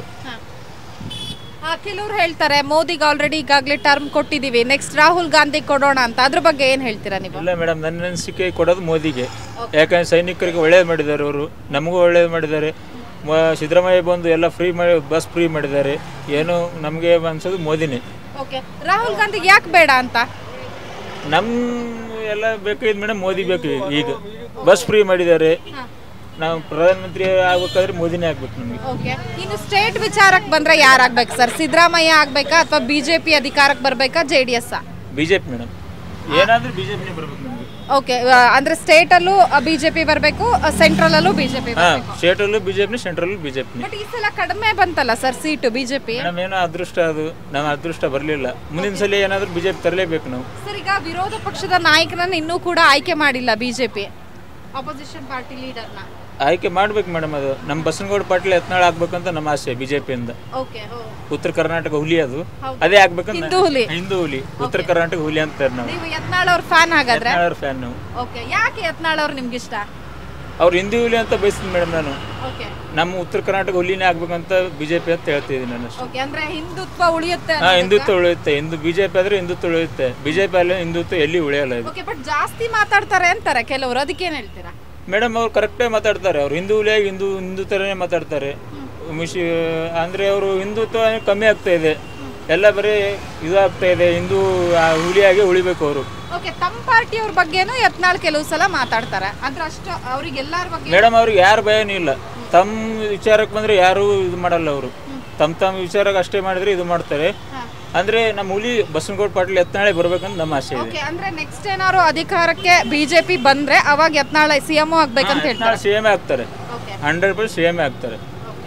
ಕೆಲವರು ಹೇಳ್ತಾರೆ ಮೋದಿಗೆ ಆಲ್ರೆಡಿ ಈಗಾಗಲೇ ಟರ್ಮ್ ಕೊಟ್ಟಿದ್ದೀವಿ ನೆಕ್ಸ್ಟ್ ರಾಹುಲ್ ಗಾಂಧಿ ಕೊಡೋಣ ಅಂತ ಅದ್ರ ಬಗ್ಗೆ ಏನು ಹೇಳ್ತೀರಾ ನೀವು ಇಲ್ಲ ಮೇಡಮ್ ನನ್ನ ಅನಿಸಿಕೆ ಕೊಡೋದು ಮೋದಿಗೆ ಯಾಕಂದ್ರೆ ಸೈನಿಕರಿಗೆ ಒಳ್ಳೇದು ಮಾಡಿದ್ದಾರೆ ಅವರು ನಮಗೂ ಒಳ್ಳೇದು ಮಾಡಿದ್ದಾರೆ ಮ- ಸಿದ್ದರಾಮಯ್ಯ ಬಂದು ಎಲ್ಲ ಫ್ರೀ ಮಾಡಿ ಬಸ್ ಫ್ರೀ ಮಾಡಿದ್ದಾರೆ ಏನು ನಮಗೆ ಅನ್ಸೋದು ಮೋದಿನೇ ಓಕೆ ರಾಹುಲ್ ಗಾಂಧಿಗೆ ಯಾಕೆ ಬೇಡ ಅಂತ ನಮ್ಮ ಎಲ್ಲ ಬೇಕಾಗಿದ್ದು ಮೇಡಮ್ ಮೋದಿ ಬೇಕು ಈಗ ಬಸ್ ಫ್ರೀ ಮಾಡಿದ್ದಾರೆ ನಾವು ಪ್ರಧಾನಮಂತ್ರಿ ಆಗ್ಬೇಕಾದ್ರೆ ಮೋದಿನೇ ಆಗ್ಬೇಕು ನಮಗೆ ಓಕೆ ಇನ್ನು ಸ್ಟೇಟ್ ವಿಚಾರಕ್ಕೆ ಬಂದ್ರೆ ಯಾರಾಗ್ಬೇಕು ಸರ್ ಸಿದ್ದರಾಮಯ್ಯ ಆಗ್ಬೇಕಾ ಅಥವಾ ಬಿಜೆಪಿ ಅಧಿಕಾರಕ್ಕೆ ಬರ್ಬೇಕಾ J D S B J P madam ಏನಾದರೂ ಬಿ ಜೆ ಪಿನೇ ಬರ್ಬೇಕು ನಮಗೆ ಓಕೆ ಅಂದ್ರೆ ಸ್ಟೇಟ್ ಅಲ್ಲೂ ಬಿಜೆಪಿ ಬರಬೇಕು ಸೆಂಟ್ರಲ್ ಅಲ್ಲೂ ಬಿಜೆಪಿ ಹಾಂ ಸ್ಟೇಟಲ್ಲೂ ಬಿ ಜೆ ಪಿನೇ ಸೆಂಟ್ರಲ್ಲೂ ಬಿ ಜೆ ಪಿನೇ ಬಟ್ ಈ ಸಲ ಕಡಿಮೆ ಬಂತಲ್ಲ ಸರ್ ಸೀಟು ಬಿಜೆಪಿ ಮೇಡಮ್ ಏನೋ ಅದೃಷ್ಟ ಅದು ನಮ್ಮ ಅದೃಷ್ಟ ಬರಲಿಲ್ಲ ಮುಂದಿನ ಸಲ ಏನಾದರೂ ಬಿ ಜೆ ಪಿ ತರಲೇಬೇಕು ನಾವು ಸರ್ ಈಗ ವಿರೋಧ ಪಕ್ಷದ ನಾಯಕನನ್ನ ಇನ್ನೂ ಕೂಡ ಆಯ್ಕೆ ಮಾಡಿಲ್ಲ ಬಿಜೆಪಿ ಅಪೋಸಿಷನ್ ಪಾರ್ಟಿ ಲೀಡರ್ನ ಆಯ್ಕೆ ಮಾಡ್ಬೇಕು ಮೇಡಮ್ ಅದು ನಮ್ಮ ಬಸನಗೌಡ ಪಾಟೀಲ್ ಯತ್ನಾಳ್ ಆಗ್ಬೇಕಂತ ನಮ್ಮ ಆಸೆ ಬಿ ಜೆ ಪಿಯಿಂದ ಓಕೆ ಉತ್ತರ ಕರ್ನಾಟಕ ಹುಲಿ ಅದು ಅದೇ ಆಗ್ಬೇಕಂತ ಹಿಂದೂ ಹುಲಿ. ಹಿಂದೂ ಹುಲಿ ಉತ್ತರ ಕರ್ನಾಟಕ ಹುಲಿ ಅಂತಾರೆ ನಾವು ನೀವು ಯತ್ನಾಳ್ ಅವ್ರ ಫ್ಯಾನ್ ಹಾಗಾದ್ರೆ ಯತ್ನಾಳ್ ಅವ್ರ ಫ್ಯಾನ್ ನಾವು ಓಕೆ ಯಾಕೆ ಯತ್ನಾಳ್ ಅವ್ರು ನಿಮ್ಗೆ ಇಷ್ಟ ಅವ್ರು ಹಿಂದೂ ಹುಲಿ ಅಂತ ಬಯಸ್ತೀನಿ ಮೇಡಮ್ ನಾನು ಓಕೆ ನಮ್ಮ ಉತ್ತರ ಕರ್ನಾಟಕ ಹುಲಿನೇ ಆಗ್ಬೇಕಂತ ಬಿ ಜೆ ಪಿ ಅಂತ ಹೇಳ್ತಿದ್ದೀನಿ ನಾನು ಅಷ್ಟೇ ಓಕೆ ಅಂದ್ರೆ ಹಿಂದುತ್ವ ಉಳಿಯುತ್ತೆ ಹಾಂ ಹಿಂದುತ್ವ ಉಳಿಯುತ್ತೆ ಹಿಂದೂ ಬಿ ಜೆ ಪಿ ಆದರೆ ಹಿಂದುತ್ವ ಉಳಿಯುತ್ತೆ ಬಿ ಜೆ ಪಿ ಅಲ್ಲಿ ಹಿಂದುತ್ವ ಎಲ್ಲಿ ಉಳಿಯಲ್ಲ ಇದು ಓಕೆ ಬಟ್ ಜಾಸ್ತಿ ಮಾತಾಡ್ತಾರೆ ಅಂತಾರೆ ಕೆಲವರು ಅದಕ್ಕೆ ಏನ್ ಹೇಳ್ತೀರಾ ಮೇಡಮ್ ಅವ್ರು ಕರೆಕ್ಟಾಗಿ ಮಾತಾಡ್ತಾರೆ ಅವ್ರು ಹಿಂದೂ ಹುಲಿಯಾಗಿ ಹಿಂದೂ ಹಿಂದೂ ಥರನೇ ಮಾತಾಡ್ತಾರೆ ಮಿಶಿ ಅಂದರೆ ಅವರು ಹಿಂದುತ್ವ ಕಮ್ಮಿ ಆಗ್ತಾ ಇದೆ ಎಲ್ಲ ಬರೀ ಇದಾಗ್ತಾ ಇದೆ ಹಿಂದೂ ಆ ಹುಲಿಯಾಗಿ ಉಳಿಬೇಕು ಅವರು ಓಕೆ ತಮ್ಮ ಪಾರ್ಟಿಯವ್ರ ಬಗ್ಗೆನೂ ಯತ್ನಾಳ್ ಕೆಲವು ಸಲ ಮಾತಾಡ್ತಾರೆ ಅಂದ್ರೆ ಅಷ್ಟು ಅವ್ರಿಗೆ ಎಲ್ಲಾರ ಬಗ್ಗೆ ಮೇಡಮ್ ಅವ್ರಿಗೆ ಯಾರ ಭಯನೂ ಇಲ್ಲ ತಮ್ಮ ವಿಚಾರಕ್ಕೆ ಬಂದರೆ ಯಾರೂ ಇದು ಮಾಡಲ್ಲ ಅವರು ತಮ್ಮ ತಮ್ಮ ವಿಚಾರಕ್ಕೆ ಅಷ್ಟೇ ಮಾಡಿದ್ರೆ ಇದು ಮಾಡ್ತಾರೆ ಅಂದರೆ ನಮ್ಮ ಹುಲಿ ಬಸವನಗೌಡ ಪಾಟೀಲ್ ಎತ್ತನಾಳೆ ಬರ್ಬೇಕಂತ ನಮ್ಮ ಆಸೆ ಇದೆ ಓಕೆ ಅಂದ್ರೆ ನೆಕ್ಸ್ಟ್ ಏನಾದ್ರು ಅಧಿಕಾರಕ್ಕೆ ಬಿಜೆಪಿ ಬಂದ್ರೆ ಅವಾಗ ಯತ್ನಾಳ್ ಸಿ ಎಂ ಆಗ್ಬೇಕಂತ ಹೇಳ್ತಾರೆ ಸಿ ಎಮ್ ಆಗ್ತಾರೆ okay hundred percent C M ಆಗ್ತಾರೆ okay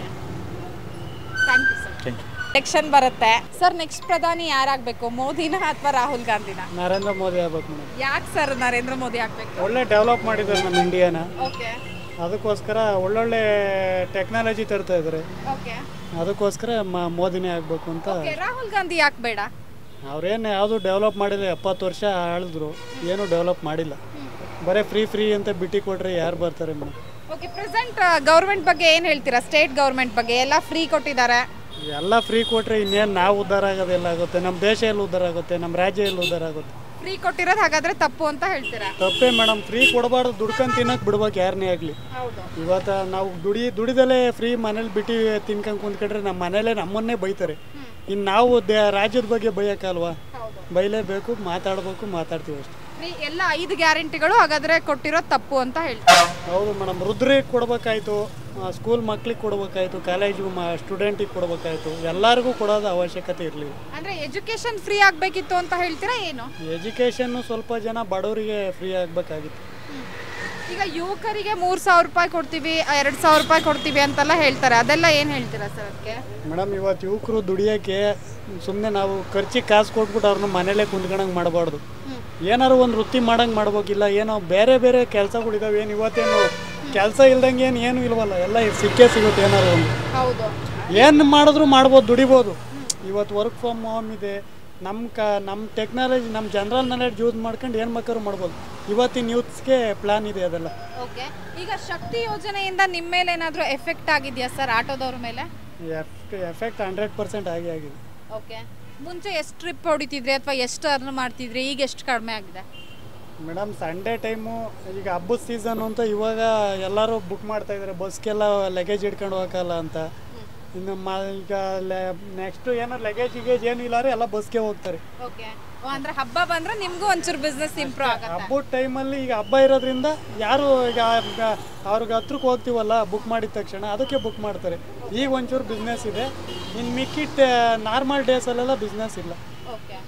thank you sir thank you election ಬರುತ್ತೆ ಸರ್ ನೆಕ್ಸ್ಟ್ ಪ್ರಧಾನಿ ಯಾರಾಗಬೇಕು ಮೋದಿನ ಅಥವಾ ರಾಹುಲ್ ಗಾಂಧಿನ ನರೇಂದ್ರ ಮೋದಿ ಆಗ್ಬೇಕು ಮೇಡಮ್ ಯಾಕೆ ಸರ್ ನರೇಂದ್ರ ಮೋದಿ ಆಗ್ಬೇಕು ಒಳ್ಳೆ ಡೆವಲಪ್ ಮಾಡಿದ್ದಾರೆ ನಮ್ಮ ಇಂಡಿಯಾನ ಓಕೆ ಅದಕ್ಕೋಸ್ಕರ ಒಳ್ಳೊಳ್ಳೆ ಟೆಕ್ನಾಲಜಿ ತರ್ತಾ ಇದ್ದಾರೆ ಓಕೆ ಅದಕ್ಕೋಸ್ಕರ ಮ ಮೋದಿನೇ ಆಗಬೇಕು ಅಂತ ಓಕೆ ರಾಹುಲ್ ಗಾಂಧಿ ಯಾಕೆ ಬೇಡ ಅವ್ರೇನು ಯಾವುದು ಡೆವಲಪ್ ಮಾಡಿಲ್ಲ ಎಪ್ಪತ್ತು ವರ್ಷ ಆಳಿದ್ರು ಏನೂ ಡೆವಲಪ್ ಮಾಡಿಲ್ಲ ಬರೀ ಫ್ರೀ ಫ್ರೀ ಅಂತ ಬಿಟ್ಟು ಕೊಟ್ರೆ ಯಾರು ಬರ್ತಾರೆ ಮೇಡಮ್ ಓಕೆ ಪ್ರೆಸೆಂಟ್ ಗೌರ್ಮೆಂಟ್ ಬಗ್ಗೆ ಏನು ಹೇಳ್ತೀರಾ ಸ್ಟೇಟ್ ಗೌರ್ಮೆಂಟ್ ಬಗ್ಗೆ ಎಲ್ಲ ಫ್ರೀ ಕೊಟ್ಟಿದ್ದಾರೆ ಎಲ್ಲ ಫ್ರೀ ಕೊಟ್ರೆ ಇನ್ನೇನು ನಾವು ಉದ್ಧಾರ ಆಗೋದೆಲ್ಲ ಆಗುತ್ತೆ ನಮ್ಮ ದೇಶ ಎಲ್ಲಿ ಉದ್ಧಾರ ಆಗುತ್ತೆ ನಮ್ಮ ರಾಜ್ಯ ಎಲ್ಲಿ ಉದ್ಧಾರ ಆಗುತ್ತೆ ಫ್ರೀ ಕೊಟ್ಟಿರೋದು ಹಾಗಾದ್ರೆ ತಪ್ಪು ಅಂತ ಹೇಳ್ತೀರಾ ತಪ್ಪೇ ಮೇಡಮ್ ಫ್ರೀ ಕೊಡಬಾರ್ದು ದುಡ್ಕೊಂಡು ತಿನ್ನಕ್ಕೆ ಬಿಡ್ಬೇಕು ಯಾರನ್ನೇ ಆಗಲಿ ಹೌದು ಇವತ್ತು ನಾವು ದುಡಿ ದುಡಿದಲ್ಲೇ ಫ್ರೀ ಮನೇಲಿ ಬಿಟ್ಟು ತಿನ್ಕೊಂಡು ಕುಂತ್ಕೊಂಡ್ರೆ ನಮ್ಮ ಮನೇಲೇ ನಮ್ಮನ್ನೇ ಬೈತಾರೆ ಇನ್ನು ನಾವು ದೇ ರಾಜ್ಯದ ಬಗ್ಗೆ ಬೈಯೋಕ್ಕಲ್ವಾ ಹೌದು ಬೈಲೇಬೇಕು ಮಾತಾಡಬೇಕು ಮಾತಾಡ್ತೀವಿ ಅಷ್ಟೇ ಫ್ರೀ ಎಲ್ಲ ಐದು ಗ್ಯಾರಂಟಿಗಳು ಹಾಗಾದ್ರೆ ಕೊಟ್ಟಿರೋದು ತಪ್ಪು ಅಂತ ಹೇಳ್ತೀರಾ ಹೌದು ಮೇಡಮ್ ರುದ್ರಿಗೆ ಕೊಡ್ಬೇಕಾಯ್ತು ಸ್ಕೂಲ್ ಮಕ್ಳಿಗೆ ಕೊಡ್ಬೇಕಾಯ್ತು ಕಾಲೇಜಿಗೆ ಮ ಸ್ಟೂಡೆಂಟಿಗೆ ಕೊಡ್ಬೇಕಾಯ್ತು ಎಲ್ಲರಿಗೂ ಕೊಡೋದು ಅವಶ್ಯಕತೆ ಇರಲಿಲ್ಲ ಅಂದ್ರೆ ಎಜುಕೇಶನ್ ಫ್ರೀ ಆಗ್ಬೇಕಿತ್ತು ಅಂತ ಹೇಳ್ತೀರಾ ಏನು ಎಜುಕೇಷನ್ನು ಸ್ವಲ್ಪ ಜನ ಬಡವರಿಗೆ ಫ್ರೀ ಆಗಬೇಕಾಗಿತ್ತು ಈಗ ಯುವಕರಿಗೆ ಮೂರ್ ಸಾವಿರ ರೂಪಾಯಿ ಕೊಡ್ತೀವಿ ಎರಡ್ ಸಾವಿರ ರೂಪಾಯಿ ಕೊಡ್ತೀವಿ ಅಂತೆಲ್ಲ ಹೇಳ್ತಾರೆ ಅದೆಲ್ಲ ಏನ್ ಹೇಳ್ತೀರಾ ಸರ್ ಅದಕ್ಕೆ ಮೇಡಮ್ ಇವತ್ತು ಯುವಕರು ದುಡಿಯೋಕ್ಕೆ ಸುಮ್ಮನೆ ನಾವು ಖರ್ಚಿಗೆ ಕಾಸು ಕೊಟ್ಬಿಟ್ಟು ಅವ್ರನ್ನ ಮನೇಲೇ ಕುಂತ್ಕೊಳಂಗೆ ಮಾಡಬಾರ್ದು ಏನಾರು ಒಂದು ವೃತ್ತಿ ಮಾಡಂಗೆ ಮಾಡ್ಬೇಕಿಲ್ಲ ಏನೋ ಬೇರೆ ಬೇರೆ ಕೆಲಸಗಳಿದಾವೆ ಏನು ಇವತ್ತೇನು ಕೆಲಸ ಇಲ್ದಂಗೆ ಏನು ಏನೂ ಇಲ್ವಲ್ಲ ಎಲ್ಲ ಸಿಕ್ಕೇ ಸಿಗುತ್ತೆ ಏನಾರು ಒಂದು ಹೌದು ಏನು ಮಾಡಿದ್ರು ಮಾಡ್ಬೋದು ದುಡಿಬೋದು ಇವತ್ತು ವರ್ಕ್ ಫ್ರಮ್ ಹೋಮ್ ಇದೆ ನಮ್ಮ ಕ ನಮ್ಮ ಟೆಕ್ನಾಲಜಿ ನಮ್ಮ ಜನರಲ್ ನಾಲೆಡ್ಜ್ ಯೂಸ್ ಮಾಡ್ಕೊಂಡು ಏನು ಬೇಕಾದ್ರೂ ಮಾಡ್ಬೋದು ಇವತ್ತಿನ ಯೂತ್ಸ್ಗೆ ಪ್ಲಾನ್ ಇದೆ ಅದೆಲ್ಲ ಓಕೆ ಈಗ ಶಕ್ತಿ ಯೋಜನೆಯಿಂದ ನಿಮ್ಮ ಮೇಲೆ ಏನಾದರೂ ಎಫೆಕ್ಟ್ ಆಗಿದೆಯಾ ಸರ್ ಆಟೋದವ್ರ ಮೇಲೆ ಎಫೆಕ್ಟ್ ಹಂಡ್ರೆಡ್ ಪರ್ಸೆಂಟ್ ಆಗಿ ಆಗಿದೆ ಓಕೆ ಮುಂಚೆ ಎಷ್ಟು ಟ್ರಿಪ್ ಹೊಡಿತಿದ್ರಿ ಅಥವಾ ಎಷ್ಟು ಅರ್ನ್ ಮಾಡ್ತಿದ್ರಿ ಈಗ ಎಷ್ಟು ಕಡಿಮೆ ಆಗಿದೆ ಮೇಡಮ್ ಸಂಡೇ ಟೈಮು ಈಗ ಹಬ್ಬದ ಸೀಸನ್ ಅಂತ ಇವಾಗ ಎಲ್ಲರೂ ಬುಕ್ ಮಾಡ್ತಾ ಇದ್ದಾರೆ ಬಸ್ಗೆಲ್ಲ ಲಗೇಜ್ ಹಿಡ್ಕೊಂಡು ಹೋಗಲ್ಲ ಅಂತ ಇನ್ನು ಮ ಈಗ ನೆಕ್ಸ್ಟು ಏನೋ ಲಗೇಜ್ ಗಿಗೇಜ್ ಏನು ಇಲ್ಲ ಎಲ್ಲ ಬಸ್ಗೆ ಹೋಗ್ತಾರೆ ಓಕೆ ಅಂದ್ರೆ ಹಬ್ಬ ಬಂದ್ರೆ ನಿಮ್ಗೂ ಒಂಚೂರು ಬಿಸ್ನೆಸ್ ಇಂಪ್ರೂವ್ ಆಗುತ್ತೆ ಹಬ್ಬದ ಟೈಮಲ್ಲಿ ಈಗ ಹಬ್ಬ ಇರೋದ್ರಿಂದ ಯಾರು ಈಗ ಈಗ ಅವ್ರಿಗೆ ಹತ್ರಕ್ಕೆ ಹೋಗ್ತೀವಲ್ಲ ಬುಕ್ ಮಾಡಿದ ತಕ್ಷಣ ಅದಕ್ಕೆ ಬುಕ್ ಮಾಡ್ತಾರೆ ಈಗ ಒಂಚೂರು ಬಿಸ್ನೆಸ್ ಇದೆ ಇನ್ನು ಮಿಕ್ಕಿಟ್ ನಾರ್ಮಲ್ ಡೇಸಲ್ಲೆಲ್ಲ ಬಿಸ್ನೆಸ್ ಇಲ್ಲ okay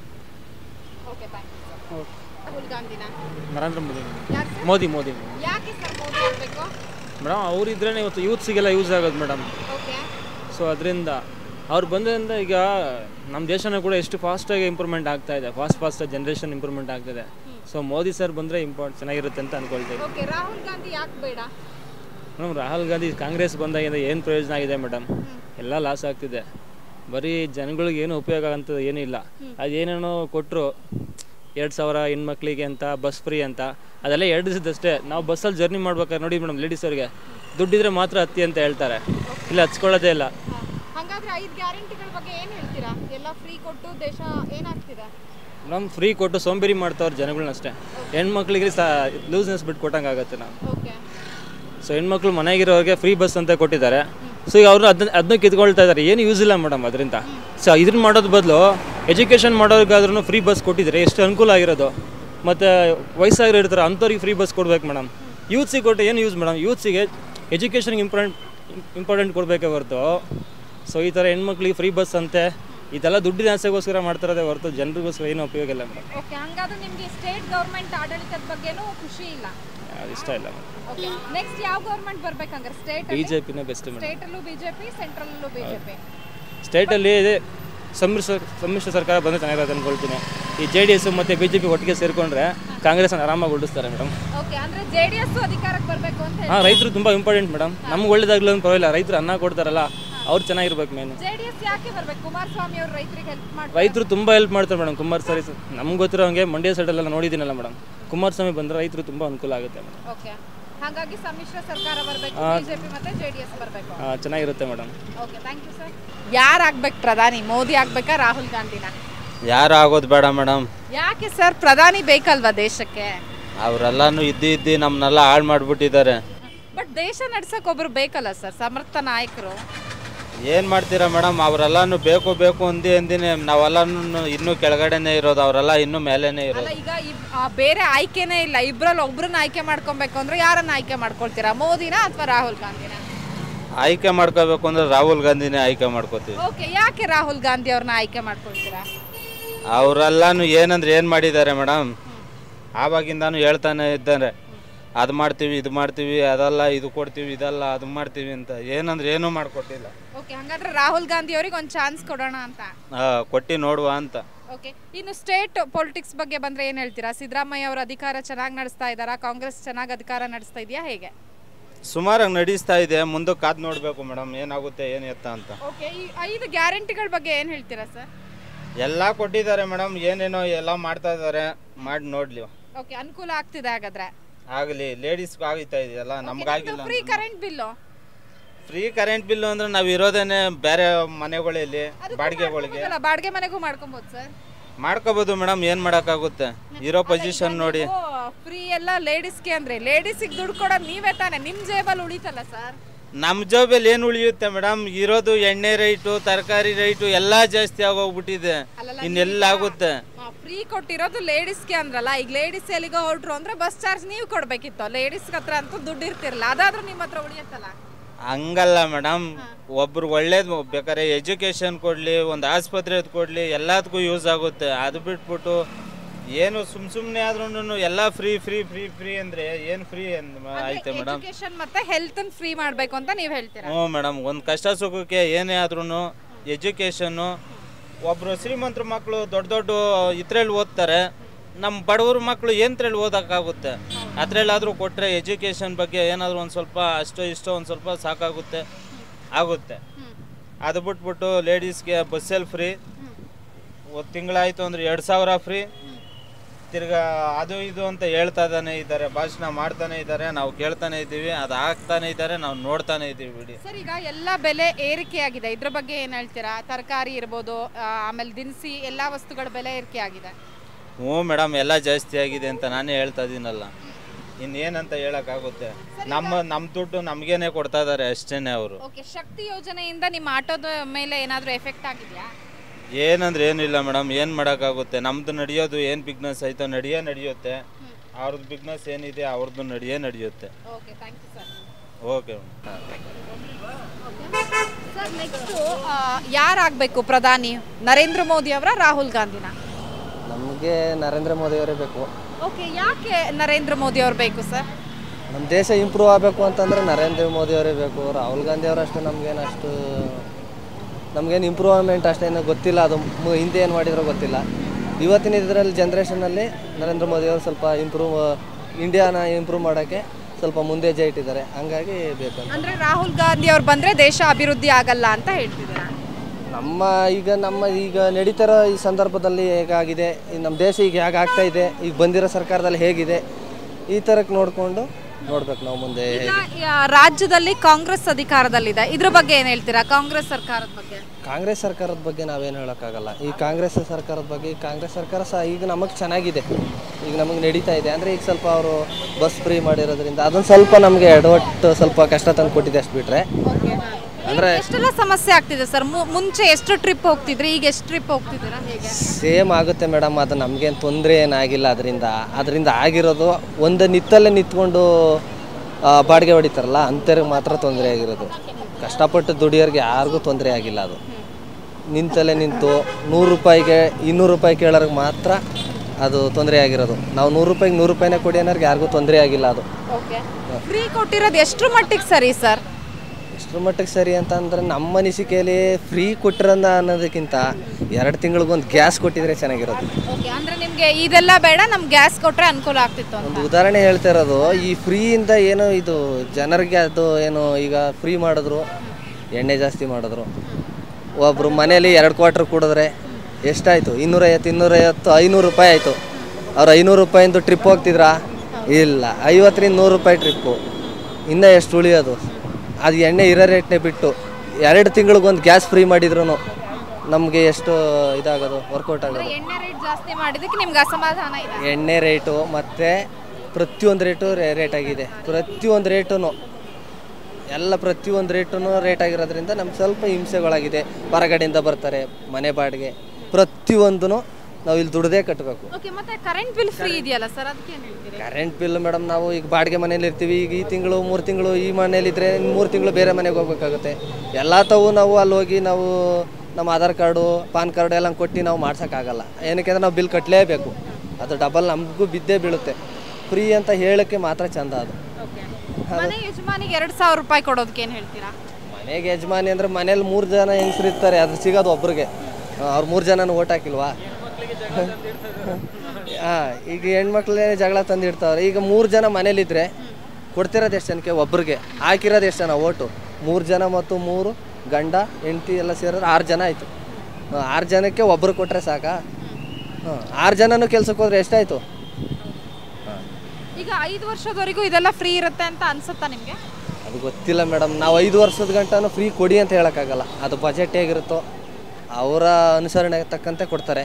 okay thank you okay Rahul ಗಾಂಧಿನ ನರೇಂದ್ರ ಮೋದಿ ಯಾಕೆ ಸರ್ ಮೋದಿ ಮೋದಿ ಯಾಕೆ ಸರ್ ಮೋದಿ ಆಗಬೇಕು ಮೇಡಮ್ ಅವರಿದ್ರೇ ಇವತ್ತು ಯೂತ್ಸಿಗೆಲ್ಲ ಯೂಸ್ ಆಗೋದು ಮೇಡಮ್ ಓಕೆ ಸೊ ಅದರಿಂದ ಅವ್ರು ಬಂದ್ರಿಂದ ಈಗ ನಮ್ಮ ದೇಶನೂ ಕೂಡ ಎಷ್ಟು ಫಾಸ್ಟಾಗಿ ಇಂಪ್ರೂವ್ಮೆಂಟ್ ಆಗ್ತಾ ಇದೆ ಫಾಸ್ಟ್ ಫಾಸ್ಟ್ ಜನ್ರೇಷನ್ ಇಂಪ್ರೂವ್ಮೆಂಟ್ ಆಗ್ತಿದೆ ಸೊ ಮೋದಿ ಸರ್ ಬಂದರೆ ಇಂಪಾರ್ಟ್ ಚೆನ್ನಾಗಿರುತ್ತೆ ಅಂತ ಅನ್ಕೊಳ್ತೀವಿ ಓಕೆ ರಾಹುಲ್ ಗಾಂಧಿ ಯಾಕೆ ಬೇಡ ಮೇಡಮ್ ರಾಹುಲ್ ಗಾಂಧಿ ಕಾಂಗ್ರೆಸ್ ಬಂದಾಗಿಂದ ಏನು ಪ್ರಯೋಜನ ಆಗಿದೆ ಮೇಡಮ್ ಎಲ್ಲ ಲಾಸ್ ಆಗ್ತಿದೆ ಬರೀ ಜನಗಳಿಗೆ ಏನು ಉಪಯೋಗ ಅಂತ ಏನೂ ಇಲ್ಲ ಅದೇನೇನೋ ಕೊಟ್ಟರು ಎರಡು ಸಾವಿರ ಹೆಣ್ಮಕ್ಳಿಗೆ ಅಂತ ಬಸ್ ಫ್ರೀ ಅಂತ ಅದೆಲ್ಲ ಎರಡು ದಿವಸದಷ್ಟೇ ನಾವು ಬಸ್ಸಲ್ಲಿ ಜರ್ನಿ ಮಾಡ್ಬೇಕಾದ್ರೆ ನೋಡಿ ಮೇಡಮ್ ಲೇಡೀಸ್ ಅವ್ರಿಗೆ ದುಡ್ಡಿದ್ರೆ ಮಾತ್ರ ಹತ್ತಿ ಅಂತ ಹೇಳ್ತಾರೆ ಇಲ್ಲ ಹಚ್ಕೊಳ್ಳೋದೇ ಇಲ್ಲ ಹಾಗಾದ್ರೆ ಐದು ಗ್ಯಾರಂಟಿಗಳ ಬಗ್ಗೆ ಏನು ಹೇಳ್ತೀರಾ ಎಲ್ಲ ಫ್ರೀ ಕೊಟ್ಟು ದೇಶ ಏನಾಗ್ತಿದೆ ನಮ್ಮ ಫ್ರೀ ಕೊಟ್ಟು ಸೋಂಬೇರಿ ಮಾಡ್ತಾವ್ರೆ ಜನಗಳನ್ನ ಅಷ್ಟೇ ಹೆಣ್ಮಕ್ಳಿಗೆ ಸಹ ಲೂಸ್ನೆಸ್ ಬಿಟ್ಟು ಕೊಟ್ಟಂಗೆ ಆಗುತ್ತೆ ನಾವು ಓಕೆ ಸೊ ಹೆಣ್ಮಕ್ಳು ಮನೆಗಿರೋರಿಗೆ ಫ್ರೀ ಬಸ್ ಅಂತ ಕೊಟ್ಟಿದ್ದಾರೆ ಸೊ ಈಗ ಅವರು ಅದನ್ನ ಅದನ್ನ ಕಿತ್ಕೊಳ್ತಾ ಇದ್ದಾರೆ ಏನು ಯೂಸ್ ಇಲ್ಲ ಮೇಡಮ್ ಅದರಿಂದ ಸೊ ಇದನ್ನ ಮಾಡೋದು ಬದಲು ಎಜುಕೇಷನ್ ಮಾಡೋರಿಗಾದ್ರೂ ಫ್ರೀ ಬಸ್ ಕೊಟ್ಟಿದ್ದಾರೆ ಎಷ್ಟು ಅನುಕೂಲ ಆಗಿರೋದು ಮತ್ತು ವಯಸ್ಸಾಗಿರೋ ಇರ್ತಾರೆ ಅಂಥವ್ರಿಗೆ ಫ್ರೀ ಬಸ್ ಕೊಡ್ಬೇಕು ಮೇಡಮ್ ಯೂತ್ಸಿಗೆ ಕೊಟ್ಟು ಏನು ಯೂಸ್ ಮೇಡಮ್ ಯೂತ್ಸಿಗೆ ಎಜುಕೇಷನ್ಗೆ ಇಂಪಾರ್ಟೆಂಟ್ ಇಂಪಾರ್ಟೆಂಟ್ ಕೊಡಬೇಕೇ ಹೊರತು ಸೊ ಈ ಥರ ಹೆಣ್ಮಕ್ಳಿಗೆ ಫ್ರೀ ಬಸ್ ಅಂತೆ ಇದೆಲ್ಲ ದುಡ್ಡಿನ ಆಸೆಗೋಸ್ಕರ ಮಾಡ್ತಿರೋದೇ ಹೊರತು ಜನರಿಗೋಸ್ಕರ ಏನೂ ಉಪಯೋಗ ಇಲ್ಲ ಮೇಡಮ್ ಓಕೆ ಹಂಗಾದ್ರೆ ನಿಮಗೆ ಸ್ಟೇಟ್ ಗೌರ್ಮೆಂಟ್ ಆಡಳಿತದ ಬಗ್ಗೆನೂ ಖುಷಿ ಇಲ್ಲ ಅದು ಇಷ್ಟ ಇಲ್ಲ ಮೇಡಮ್ ಓಕೆ ನೆಕ್ಸ್ಟ್ ಯಾವ ಗೌರ್ಮೆಂಟ್ ಬರ್ಬೇಕಂದ್ರೆ ಸ್ಟೇಟ್ ಬಿ ಜೆ ಪಿನೇ ಬೆಸ್ಟ್ ಮೇಡಮ್ ಸ್ಟೇಟ್ ಅಲ್ಲೂ ಬಿಜೆಪಿ ಸೆಂಟ್ರಲ್ ಅಲ್ಲೂ ಬಿಜೆಪಿ ಸ್ಟೇಟಲ್ಲಿ ಇದೆ ಸಮ್ಮಿಶ್ರ ಸಮ್ಮಿಶ್ರ ಸರ್ಕಾರ ಬಂದರೆ ಚೆನ್ನಾಗಿರುತ್ತೆ ಅಂದ್ಕೊಳ್ತೀನಿ ಈ ಜೆ ಡಿ ಎಸ್ ಮತ್ತು ಬಿ ಜೆ ಪಿ ಒಟ್ಟಿಗೆ ಸೇರಿಕೊಂಡ್ರೆ ಕಾಂಗ್ರೆಸ್ನ ಆರಾಮಾಗಿ ಉಳಿಸ್ತಾರೆ ಮೇಡಮ್ ಓಕೆ ಅಂದ್ರೆ ಜೆಡಿಎಸ್ ಅಧಿಕಾರಕ್ಕೆ ಬರಬೇಕು ಅಂತ ಹಾಂ ರೈತರು ತುಂಬ ಇಂಪಾರ್ಟೆಂಟ್ ಮೇಡಮ್ ನಮ್ಗೆ ಒಳ್ಳೇದಾಗ್ಲಿ ಅಂತ ಪರವಾಗಿಲ್ಲ ರೈತರು ಅನ್ನ ಕೊಡ್ತಾರಲ್ಲ ಅವ್ರು ಚೆನ್ನಾಗಿರ್ಬೇಕು ಮೇನು ಜೆಡಿಎಸ್ ಯಾಕೆ ಬರ್ಬೇಕು ಕುಮಾರಸ್ವಾಮಿ ಅವರು ರೈತರಿಗೆ ಹೆಲ್ಪ್ ಮಾಡಿ ರೈತರು ತುಂಬ ಹೆಲ್ಪ್ ಮಾಡ್ತಾರೆ ಮೇಡಮ್ ಕುಮಾರ್ ಸರಿ ನಮ್ಗೆ ಗೊತ್ತಿರೋ ಹಂಗೆ ಮಂಡ್ಯ ಸೈಡಲ್ಲೆಲ್ಲ ನೋಡಿದ್ದೀನಲ್ಲ ಮೇಡಮ್ ಕುಮಾರಸ್ವಾಮಿ ಬಂದರೆ ರೈತರು ತುಂಬ ಅನುಕೂಲ ಆಗುತ್ತೆ ಮೇಡಮ್ ಓಕೆ ಹಾಗಾಗಿ ಸಮ್ಮಿಶ್ರ ಸರ್ಕಾರ ಬರಬೇಕು ಬಿಜೆಪಿ ಮತ್ತೆ ಜೆಡಿಎಸ್ ಬರಬೇಕು ಆ, ಚೆನ್ನಾಗಿರುತ್ತೆ madam okay thank you sir ಯಾರು ಆಗ್ಬೇಕು ಪ್ರಧಾನಿ ಮೋದಿ ಆಗ್ಬೇಕಾ ರಾಹುಲ್ ಗಾಂಧಿನ ಯಾರು ಆಗೋದು ಬೇಡ ಮೇಡಮ್ ಯಾಕೆ ಸರ್ ಪ್ರಧಾನಿ ಬೇಕಲ್ವಾ ದೇಶಕ್ಕೆ ಅವರೆಲ್ಲಾನು ಇದ್ದು ಇದ್ದು ನಮ್ಮನ್ನೆಲ್ಲ ಹಾಳು ಮಾಡಿಬಿಟ್ಟಿದ್ದಾರೆ ಬಟ್ ದೇಶ ನಡ್ಸಕ್ ಒಬ್ರು ಬೇಕಲ್ಲ ಸರ್ ಸಮರ್ಥ ನಾಯಕರು ಏನು ಮಾಡ್ತೀರಾ ಮೇಡಮ್ ಅವರೆಲ್ಲಾನು ಬೇಕು ಬೇಕು ಅಂದಿ ಅಂದಿನೇ ನಾವೆಲ್ಲಾನು ಇನ್ನೂ ಕೆಳಗಡೆನೇ ಇರೋದು ಅವರೆಲ್ಲ ಇನ್ನೂ ಮೇಲೇನೆ ಅಲ್ಲ ಇರೋದು ಈಗ ಇಬ್- ಆ, ಬೇರೆ ಆಯ್ಕೆನೇ ಇಲ್ಲ ಇಬ್ರಲ್ಲಿ ಒಬ್ರನ್ನ ಆಯ್ಕೆ ಮಾಡ್ಕೊಬೇಕು ಅಂದ್ರೆ ಯಾರನ್ನ ಆಯ್ಕೆ ಮಾಡ್ಕೊಳ್ತೀರಾ ಮೋದಿನ ಅಥವಾ ರಾಹುಲ್ ಗಾಂಧಿನ ಆಯ್ಕೆ ಮಾಡ್ಕೋಬೇಕು ಅಂದ್ರೆ ರಾಹುಲ್ ಗಾಂಧಿನೇ ಆಯ್ಕೆ ಮಾಡ್ಕೋತೀವಿ ಓಕೆ ಯಾಕೆ ರಾಹುಲ್ ಗಾಂಧಿ ಅವ್ರನ್ನ ಆಯ್ಕೆ ಮಾಡ್ಕೊಳ್ತೀರಾ ಅವರೆಲ್ಲಾನು ಏನಂದ್ರೆ ಏನು ಮಾಡಿದ್ದಾರೆ ಮೇಡಮ್ ಆವಾಗಿಂದಾನು ಹೇಳ್ತಾನೆ ಇದ್ದಾರೆ ಅದು ಮಾಡ್ತೀವಿ ಇದು ಮಾಡ್ತೀವಿ ಅದಲ್ಲ ಇದು ಕೊಡ್ತೀವಿ ಇದಲ್ಲ ಅದು ಮಾಡ್ತೀವಿ ಅಂತ ಏನಂದ್ರೆ ಏನೂ ಮಾಡಿಕೊಟ್ಟಿಲ್ಲ ಓಕೆ ಹಂಗಾದ್ರೆ ರಾಹುಲ್ ಗಾಂಧಿ ಅವ್ರಿಗೆ ಒಂದು ಚಾನ್ಸ್ ಕೊಡೋಣ ಅಂತ ಕೊಟ್ಟು ನೋಡುವ ಅಂತ ಓಕೆ ಇನ್ನು ಸ್ಟೇಟ್ ಪೊಲಿಟಿಕ್ಸ್ ಬಗ್ಗೆ ಬಂದ್ರೆ ಏನ್ ಹೇಳ್ತೀರಾ ಸಿದ್ದರಾಮಯ್ಯ ಅವರು ಅಧಿಕಾರ ಚೆನ್ನಾಗಿ ನಡೆಸ್ತಾ ಇದ್ದಾರಾ ಕಾಂಗ್ರೆಸ್ ಚೆನ್ನಾಗಿ ಅಧಿಕಾರ ನಡೆಸ್ತಾ ಇದೆಯಾ ಹೇಗೆ ಸುಮಾರಾಗಿ ನಡೆಸ್ತಾ ಇದೆ ಮುಂದಕ್ಕೆ ಕಾದು ನೋಡಬೇಕು ಮೇಡಮ್ ಏನಾಗುತ್ತೆ ಏನು ಎತ್ತ ಅಂತ ಓಕೆ ಈ ಐದು ಗ್ಯಾರಂಟಿಗಳ ಬಗ್ಗೆ ಏನ್ ಹೇಳ್ತೀರಾ ಸರ್ ಎಲ್ಲ ಕೊಟ್ಟಿದ್ದಾರೆ ಮೇಡಮ್ ಏನೇನೋ ಎಲ್ಲ ಮಾಡ್ತಾ ಇದ್ದಾರೆ ಮಾಡಿ ನೋಡ್ಲಿ ಓಕೆ ಅನುಕೂಲ ಆಗ್ತಿದೆ ಹಾಗಾದ್ರೆ ಆಗಲಿ ಲೇಡೀಸ್ಗೂ ಆಗ್ತಾ ಇದೆಯಲ್ಲ ನಮ್ಗಾಗಿಲ್ಲ free current bill free current bill ಅಂದ್ರೆ ನಾವು ಇರೋದೇನೆ ಬೇರೆ ಮನೆಗಳಲ್ಲಿ ಬಾಡಿಗೆಗಳಿಗೆ ಬಾಡಿಗೆ ಮನೆಗೂ ಮಾಡ್ಕೊಬೋದು ಸರ್ ಮಾಡ್ಕೋಬೋದು ಮೇಡಮ್ ಏನು ಮಾಡೋಕ್ಕಾಗುತ್ತೆ ಇರೋ ಪೊಸಿಷನ್ ನೋಡಿ ಫ್ರೀ ಎಲ್ಲ ಲೇಡೀಸ್ಗೆ ಅಂದ್ರೆ ಲೇಡೀಸಿಗೆ ದುಡ್ಡು ಕೊಡೋದು ನೀವೇ ತಾನೆ ನಿಮ್ ಜೇಬಲ್ಲಿ ಉಳಿತಲ್ಲ ಸರ್ ನಮ್ಮ ಜಾಬಲ್ಲಿ ಏನು ಉಳಿಯುತ್ತೆ ಮೇಡಮ್ ಇರೋದು ಎಣ್ಣೆ ರೈಟು ತರಕಾರಿ ರೈಟು ಎಲ್ಲ ಜಾಸ್ತಿ ಆಗೋಗ್ಬಿಟ್ಟಿದೆ ಇನ್ನೆಲ್ಲ ಆಗುತ್ತೆ ಫ್ರೀ ಕೊಟ್ಟಿರೋದು ಲೇಡೀಸ್ಗೆ ಅಂದ್ರಲ್ಲ ಈಗ ಲೇಡೀಸ್ ಎಲ್ಲಿಗೋ ಹೊರಟ್ರು ಅಂದ್ರೆ ಬಸ್ ಚಾರ್ಜ್ ನೀವು ಕೊಡ್ಬೇಕಿತ್ತು ಲೇಡೀಸ್ ಹತ್ರ ಅಂತೂ ದುಡ್ಡು ಇರ್ತಿರಲ್ಲ ಅದಾದ್ರೂ ನಿಮ್ಮ ಹತ್ರ ಉಳಿಯತ್ತಲ್ಲ ಹಂಗಲ್ಲ ಮೇಡಮ್ ಒಬ್ರು ಒಳ್ಳೇದು ಬೇಕಾದ್ರೆ ಎಜುಕೇಶನ್ ಕೊಡಲಿ ಒಂದು ಆಸ್ಪತ್ರೆ ಕೊಡಲಿ ಎಲ್ಲದಕ್ಕೂ ಯೂಸ್ ಆಗುತ್ತೆ ಅದು ಬಿಟ್ಬಿಟ್ಟು ಏನು ಸುಮ್ ಸುಮ್ಮನೆ ಆದ್ರೂ ಎಲ್ಲ ಫ್ರೀ ಫ್ರೀ ಫ್ರೀ ಫ್ರೀ ಅಂದರೆ ಏನು ಫ್ರೀ ಐತೆ ಮೇಡಮ್ ಎಜುಕೇಶನ್ ಮತ್ತೆ ಹೆಲ್ತ್ ಫ್ರೀ ಮಾಡ್ಬೇಕು ಅಂತ ನೀವು ಹೇಳ್ತೀರಾ ಹ್ಞೂ ಮೇಡಮ್ ಒಂದು ಕಷ್ಟ ಸುಖಕ್ಕೆ ಏನೇ ಆದ್ರೂ ಎಜುಕೇಷನ್ನು ಒಬ್ಬರು ಶ್ರೀಮಂತರ ಮಕ್ಕಳು ದೊಡ್ಡ ದೊಡ್ಡ ಇದ್ರಲ್ಲಿ ಓದ್ತಾರೆ ನಮ್ಮ ಬಡವ್ರ ಮಕ್ಕಳು ಏನತ್ರಲ್ಲಿ ಓದೋಕ್ಕಾಗುತ್ತೆ ಅದರಲ್ಲಾದರೂ ಕೊಟ್ಟರೆ ಎಜುಕೇಷನ್ ಬಗ್ಗೆ ಏನಾದರೂ ಒಂದು ಸ್ವಲ್ಪ ಅಷ್ಟೋ ಇಷ್ಟೋ ಒಂದು ಸ್ವಲ್ಪ ಸಾಕಾಗುತ್ತೆ ಆಗುತ್ತೆ ಅದು ಬಿಟ್ಬಿಟ್ಟು ಲೇಡೀಸ್ಗೆ ಬಸ್ಸಲ್ಲಿ ಫ್ರೀ ಒಂದು ತಿಂಗಳಾಯಿತು ಅಂದರೆ ಎರಡು ಸಾವಿರ ಫ್ರೀ ತಿರ್ಗಾ ಅದು ಇದು ಅಂತ ಹೇಳ್ತಾನೆ ಇದ್ದಾರೆ ಭಾಷಣ ಮಾಡ್ತಾನೆ ಇದ್ದಾರೆ ನಾವು ಕೇಳ್ತಾನೆ ಇದ್ದೀವಿ ಅದು ಆಗ್ತಾನೆ ಇದ್ದಾರೆ ನಾವು ನೋಡ್ತಾನೆ ಇದ್ದೀವಿ ಬಿಡಿ ಸರ್ ಈಗ ಎಲ್ಲ ಬೆಲೆ ಏರಿಕೆ ಆಗಿದೆ ಇದ್ರ ಬಗ್ಗೆ ಏನ್ ಹೇಳ್ತೀರಾ ತರಕಾರಿ ಇರ್ಬೋದು ಆ, ಆಮೇಲೆ ದಿನಸಿ ಎಲ್ಲಾ ವಸ್ತುಗಳ ಬೆಲೆ ಏರಿಕೆ ಆಗಿದೆ ಹ್ಞೂ ಮೇಡಮ್ ಎಲ್ಲ ಜಾಸ್ತಿ ಆಗಿದೆ ಅಂತ ನಾನೇ ಹೇಳ್ತಾ ಇದ್ದೀನಲ್ಲ ಇನ್ನೇನಂತ ಹೇಳೋಕ್ಕಾಗುತ್ತೆ ನಮ್ಮ ನಮ್ಮ ದುಡ್ಡು ನಮಗೇನೆ ಕೊಡ್ತಾ ಇದ್ದಾರೆ ಅಷ್ಟೇ ಅವರು ಓಕೆ ಶಕ್ತಿ ಯೋಜನೆಯಿಂದ ನಿಮ್ಮ ಆಟೋದ ಮೇಲೆ ಏನಾದರೂ ಎಫೆಕ್ಟ್ ಆಗಿದೆಯಾ ಏನಂದ್ರೆ ಏನಿಲ್ಲ ಮೇಡಮ್ ಏನು ಮಾಡೋಕ್ಕಾಗುತ್ತೆ ನಮ್ಮದು ನಡೆಯೋದು ಏನು ಬಿಗ್ನೆಸ್ ಆಯ್ತೋ ನಡೆಯೇ ನಡೆಯುತ್ತೆ ಅವ್ರದ್ದು ಬಿಗ್ನೆಸ್ ಏನಿದೆ ಅವ್ರದ್ದು ನಡೆಯೇ ನಡೆಯುತ್ತೆ okay thank you sir okay sir next ಯಾರಾಗಬೇಕು ಪ್ರಧಾನಿ ನರೇಂದ್ರ ಮೋದಿ ಅವರ ರಾಹುಲ್ ಗಾಂಧಿನ ನಮಗೆ ನರೇಂದ್ರ ಮೋದಿಯವರೇ ಬೇಕು ಓಕೆ ಯಾಕೆ ನರೇಂದ್ರ ಮೋದಿ ಅವ್ರು ಬೇಕು ಸರ್ ನಮ್ಮ ದೇಶ ಇಂಪ್ರೂವ್ ಆಗಬೇಕು ಅಂತಂದರೆ ನರೇಂದ್ರ ಮೋದಿಯವರೇ ಬೇಕು ರಾಹುಲ್ ಗಾಂಧಿ ಅವರಷ್ಟು ನಮಗೇನು ಅಷ್ಟು ನಮಗೇನು ಇಂಪ್ರೂವ್ಮೆಂಟ್ ಅಷ್ಟೇನು ಗೊತ್ತಿಲ್ಲ ಅದು ಮು- ಹಿಂದೆ ಏನು ಮಾಡಿದ್ರೋ ಗೊತ್ತಿಲ್ಲ ಇವತ್ತಿನ ಇದರಲ್ಲಿ ಜನ್ರೇಷನಲ್ಲಿ ನರೇಂದ್ರ ಮೋದಿಯವರು ಸ್ವಲ್ಪ ಇಂಪ್ರೂವ್ ಇಂಡಿಯಾನ ಇಂಪ್ರೂವ್ ಮಾಡೋಕ್ಕೆ ಸ್ವಲ್ಪ ಮುಂದೆ ಹೆಜ್ಜೆ ಇಟ್ಟಿದ್ದಾರೆ ಹಂಗಾಗಿ ಬೇಕಂತ ಅಂದ್ರೆ ರಾಹುಲ್ ಗಾಂಧಿ ಅವ್ರು ಬಂದ್ರೆ ದೇಶ ಅಭಿವೃದ್ಧಿ ಆಗಲ್ಲ ಅಂತ ಹೇಳ್ತಿದ್ದೀರಾ ನಮ್ಮ ಈಗ ನಮ್ಮ ಈಗ ನಡೀತಿರೋ ಈ ಸಂದರ್ಭದಲ್ಲಿ ಹೇಗಾಗಿದೆ ಈ ನಮ್ಮ ದೇಶ ಈಗ ಹೇಗೆ ಆಗ್ತಾ ಇದೆ ಈಗ ಬಂದಿರೋ ಸರ್ಕಾರದಲ್ಲಿ ಹೇಗಿದೆ ಈ ಥರಕ್ಕೆ ನೋಡಿಕೊಂಡು ನೋಡ್ಬೇಕು ನಾವು ಮುಂದೆ ಈಗ ಯಾ- ರಾಜ್ಯದಲ್ಲಿ ಕಾಂಗ್ರೆಸ್ ಅಧಿಕಾರದಲ್ಲಿದೆ ಇದ್ರ ಬಗ್ಗೆ ಏನ್ ಹೇಳ್ತೀರಾ ಕಾಂಗ್ರೆಸ್ ಸರ್ಕಾರದ ಬಗ್ಗೆ ಕಾಂಗ್ರೆಸ್ ಸರ್ಕಾರದ ಬಗ್ಗೆ ನಾವೇನು ಹೇಳೋಕ್ಕಾಗಲ್ಲ ಈ ಕಾಂಗ್ರೆಸ್ ಸರ್ಕಾರದ ಬಗ್ಗೆ ಈ ಕಾಂಗ್ರೆಸ್ ಸರ್ಕಾರ ಸಹ ಈಗ ನಮಗೆ ಚೆನ್ನಾಗಿದೆ ಈಗ ನಮಗೆ ನಡೀತಾ ಇದೆ ಅಂದರೆ ಈಗ ಸ್ವಲ್ಪ ಅವರು ಬಸ್ ಫ್ರೀ ಮಾಡಿರೋದ್ರಿಂದ ಅದೊಂದು ಸ್ವಲ್ಪ ನಮಗೆ ಎಡವಟ್ಟು ಸ್ವಲ್ಪ ಕಷ್ಟ ತಂದು ಕೊಟ್ಟಿದೆ ಅಷ್ಟು ಬಿಟ್ಟರೆ ಅಂದ್ರೆ ಎಷ್ಟೆಲ್ಲ ಸಮಸ್ಯೆ ಆಗ್ತಿದೆ ಸರ್ ಮುಂಚೆ ಎಷ್ಟು ಟ್ರಿಪ್ ಹೋಗ್ತಿದ್ರಿ ಈಗ ಎಷ್ಟು ಟ್ರಿಪ್ ಹೋಗ್ತಿದ್ದೀರಾ ಹೇಗೆ ಸೇಮ್ ಆಗುತ್ತೆ ಮೇಡಮ್ ಅದು ನಮಗೇನು ತೊಂದರೆ ಏನಾಗಿಲ್ಲ ಅದರಿಂದ ಅದರಿಂದ ಆಗಿರೋದು ಒಂದು ನಿತ್ತಲ್ಲೇ ನಿಂತ್ಕೊಂಡು ಆ, ಬಾಡಿಗೆ ಹೊಡಿತಾರಲ್ಲ ಅಂಥವ್ರಿಗೆ ಮಾತ್ರ ತೊಂದರೆ ಆಗಿರೋದು ಕಷ್ಟಪಟ್ಟು ದುಡಿಯೋರಿಗೆ ಯಾರಿಗೂ ತೊಂದರೆ ಆಗಿಲ್ಲ ಅದು ನಿಂತಲ್ಲೇ ನಿಂತು ನೂರು ರೂಪಾಯಿಗೆ ಇನ್ನೂರು ರೂಪಾಯಿ ಕೇಳೋರಿಗೆ ಮಾತ್ರ ಅದು ತೊಂದರೆ ಆಗಿರೋದು ನಾವು ನೂರು ರೂಪಾಯಿಗೆ ನೂರು ರೂಪಾಯಿನೇ ಕೊಡಿ ಅನ್ನೋರಿಗೆ ಯಾರಿಗೂ ತೊಂದರೆ ಆಗಿಲ್ಲ ಅದು ಓಕೆ ಫ್ರೀ ಕೊಟ್ಟಿರೋದು ಎಷ್ಟ್ರ ಮಟ್ಟಿಗೆ ಸರಿ ಸರ್ ಎಷ್ಟರ ಮಟ್ಟಿಗೆ ಸರಿ ಅಂತ ಅಂದರೆ ನಮ್ಮ ಅನಿಸಿಕೆಯಲ್ಲಿ ಫ್ರೀ ಕೊಟ್ಟಿರೋದ ಅನ್ನೋದಕ್ಕಿಂತ ಎರಡು ತಿಂಗಳಿಗೊಂದು ಗ್ಯಾಸ್ ಕೊಟ್ಟಿದ್ರೆ ಚೆನ್ನಾಗಿರೋದು ಓಕೆ ಅಂದ್ರೆ ನಿಮ್ಗೆ ಇದೆಲ್ಲ ಬೇಡ ನಮ್ ಗ್ಯಾಸ್ ಕೊಟ್ರೆ ಅನುಕೂಲ ಆಗ್ತಿತ್ತು ಅಂತ ಒಂದು ಉದಾಹರಣೆ ಹೇಳ್ತಾ ಇರೋದು ಈ ಫ್ರೀಯಿಂದ ಏನು ಇದು ಜನರಿಗೆ ಅದು ಏನು ಈಗ ಫ್ರೀ ಮಾಡಿದ್ರು ಎಣ್ಣೆ ಜಾಸ್ತಿ ಮಾಡಿದ್ರು ಒಬ್ಬರು ಮನೇಲಿ ಎರಡು ಕ್ವಾರ್ಟರ್ ಕುಡಿದ್ರೆ ಎಷ್ಟಾಯಿತು ಇನ್ನೂರೈವತ್ತು ಇನ್ನೂರೈವತ್ತು ಐನೂರು ರೂಪಾಯಿ ಆಯಿತು ಅವ್ರು ಐನೂರು ರೂಪಾಯಿಂದು ಟ್ರಿಪ್ ಹೋಗ್ತಿದ್ರಾ ಇಲ್ಲ ಐವತ್ತರಿಂದ ನೂರು ರೂಪಾಯಿ ಟ್ರಿಪ್ಪು ಇನ್ನೂ ಎಷ್ಟು ಉಳಿಯೋದು ಅದು ಎಣ್ಣೆ ಇರೋ ರೇಟ್ನೇ ಬಿಟ್ಟು ಎರಡು ತಿಂಗಳಿಗೊಂದು ಗ್ಯಾಸ್ ಫ್ರೀ ಮಾಡಿದ್ರು ನಮಗೆ ಎಷ್ಟು ಇದಾಗೋದು ವರ್ಕೌಟ್ ಆಗೋದು ಎಣ್ಣೆ ರೇಟ್ ಜಾಸ್ತಿ ಮಾಡಿದಕ್ಕೆ ನಿಮ್ಗೆ ಅಸಮಾಧಾನ ಇದೆ ಎಣ್ಣೆ ರೇಟು ಮತ್ತು ಪ್ರತಿಯೊಂದು ರೇಟು ರೇಟ್ ಆಗಿದೆ ಪ್ರತಿಯೊಂದು ರೇಟು ಎಲ್ಲ ಪ್ರತಿಯೊಂದು ರೇಟು ರೇಟ್ ಆಗಿರೋದ್ರಿಂದ ನಮ್ಗೆ ಸ್ವಲ್ಪ ಹಿಂಸೆಗಳಾಗಿದೆ ಹೊರಗಡೆಯಿಂದ ಬರ್ತಾರೆ ಮನೆ ಬಾಡಿಗೆ ಪ್ರತಿಯೊಂದೂ ನಾವು ಇಲ್ಲಿ ದುಡ್ದೇ ಕಟ್ಟಬೇಕು ಓಕೆ ಮತ್ತೆ ಕರೆಂಟ್ ಬಿಲ್ ಫ್ರೀ ಇದೆಯಲ್ಲ ಸರ್ ಅದಕ್ಕೆ ಏನು ಹೇಳ್ತೀರಿ ಕರೆಂಟ್ ಬಿಲ್ ಮೇಡಮ್ ನಾವು ಈಗ ಬಾಡಿಗೆ ಮನೇಲಿ ಇರ್ತೀವಿ ಈಗ ಈ ತಿಂಗಳು ಮೂರು ತಿಂಗಳು ಈ ಮನೇಲಿದ್ದರೆ ಮೂರು ತಿಂಗಳು ಬೇರೆ ಮನೆಗೆ ಹೋಗ್ಬೇಕಾಗುತ್ತೆ ಎಲ್ಲ ತಾವು ನಾವು ಅಲ್ಲಿ ಹೋಗಿ ನಾವು ನಮ್ಮ ಆಧಾರ್ ಕಾರ್ಡು ಪಾನ್ ಕಾರ್ಡು ಎಲ್ಲ ಕೊಟ್ಟು ನಾವು ಮಾಡ್ಸೋಕ್ಕಾಗಲ್ಲ ಏನಕ್ಕೆ ಅಂದ್ರೆ ನಾವು ಬಿಲ್ ಕಟ್ಟಲೇಬೇಕು ಅದು ಡಬಲ್ ನಮಗೂ ಬಿದ್ದೇ ಬೀಳುತ್ತೆ ಫ್ರೀ ಅಂತ ಹೇಳೋಕ್ಕೆ ಮಾತ್ರ ಚಂದ ಅದು ಮನೆ ಯಜಮಾನಿಗೆ ಎರಡು ಸಾವಿರ ರೂಪಾಯಿ ಕೊಡೋದಕ್ಕೆ ಏನು ಹೇಳ್ತೀರಾ ಮನೆಗೆ ಯಜಮಾನಿ ಅಂದ್ರೆ ಮನೇಲಿ ಮೂರು ಜನ ಹೆಂಗಸ್ರು ಇರ್ತಾರೆ ಅದು ಸಿಗೋದು ಒಬ್ರಿಗೆ ಅವ್ರು ಮೂರು ಜನನ ಓಟ್ ಹಾಕಿಲ್ವಾ ಹಾಂ ಈಗ ಹೆಣ್ಮಕ್ಳೇ ಜಗಳ ತಂದಿಡ್ತಾವ್ರೆ ಈಗ ಮೂರು ಜನ ಮನೇಲಿದ್ರೆ ಕೊಡ್ತಿರೋದು ಎಷ್ಟು ಜನಕ್ಕೆ ಒಬ್ರಿಗೆ ಹಾಕಿರೋದು ಎಷ್ಟು ಜನ ಓಟು ಮೂರು ಜನ ಮತ್ತು ಮೂರು ಗಂಡ ಹೆಂಡತಿ ಎಲ್ಲ ಸೇರಿದ್ರೆ ಆರು ಜನ ಆಯಿತು ಆರು ಜನಕ್ಕೆ ಒಬ್ಬರು ಕೊಟ್ಟರೆ ಸಾಕಾ ಹಾಂ ಆರು ಜನನೂ ಕೆಲ್ಸಕ್ಕೆ ಹೋದ್ರೆ ಎಷ್ಟಾಯಿತು ಈಗ ಐದು ವರ್ಷದವರೆಗೂ ಇದೆಲ್ಲ ಫ್ರೀ ಇರುತ್ತೆ ಅಂತ ಅನ್ಸುತ್ತಾ ನಿಮಗೆ ಅದು ಗೊತ್ತಿಲ್ಲ ಮೇಡಮ್ ನಾವು ಐದು ವರ್ಷದ ಗಂಟನೂ ಫ್ರೀ ಕೊಡಿ ಅಂತ ಹೇಳೋಕ್ಕಾಗಲ್ಲ ಅದು ಬಜೆಟ್ ಹೇಗಿರುತ್ತೋ ಅವರ ಅನುಸರಣೆ ತಕ್ಕಂತೆ ಕೊಡ್ತಾರೆ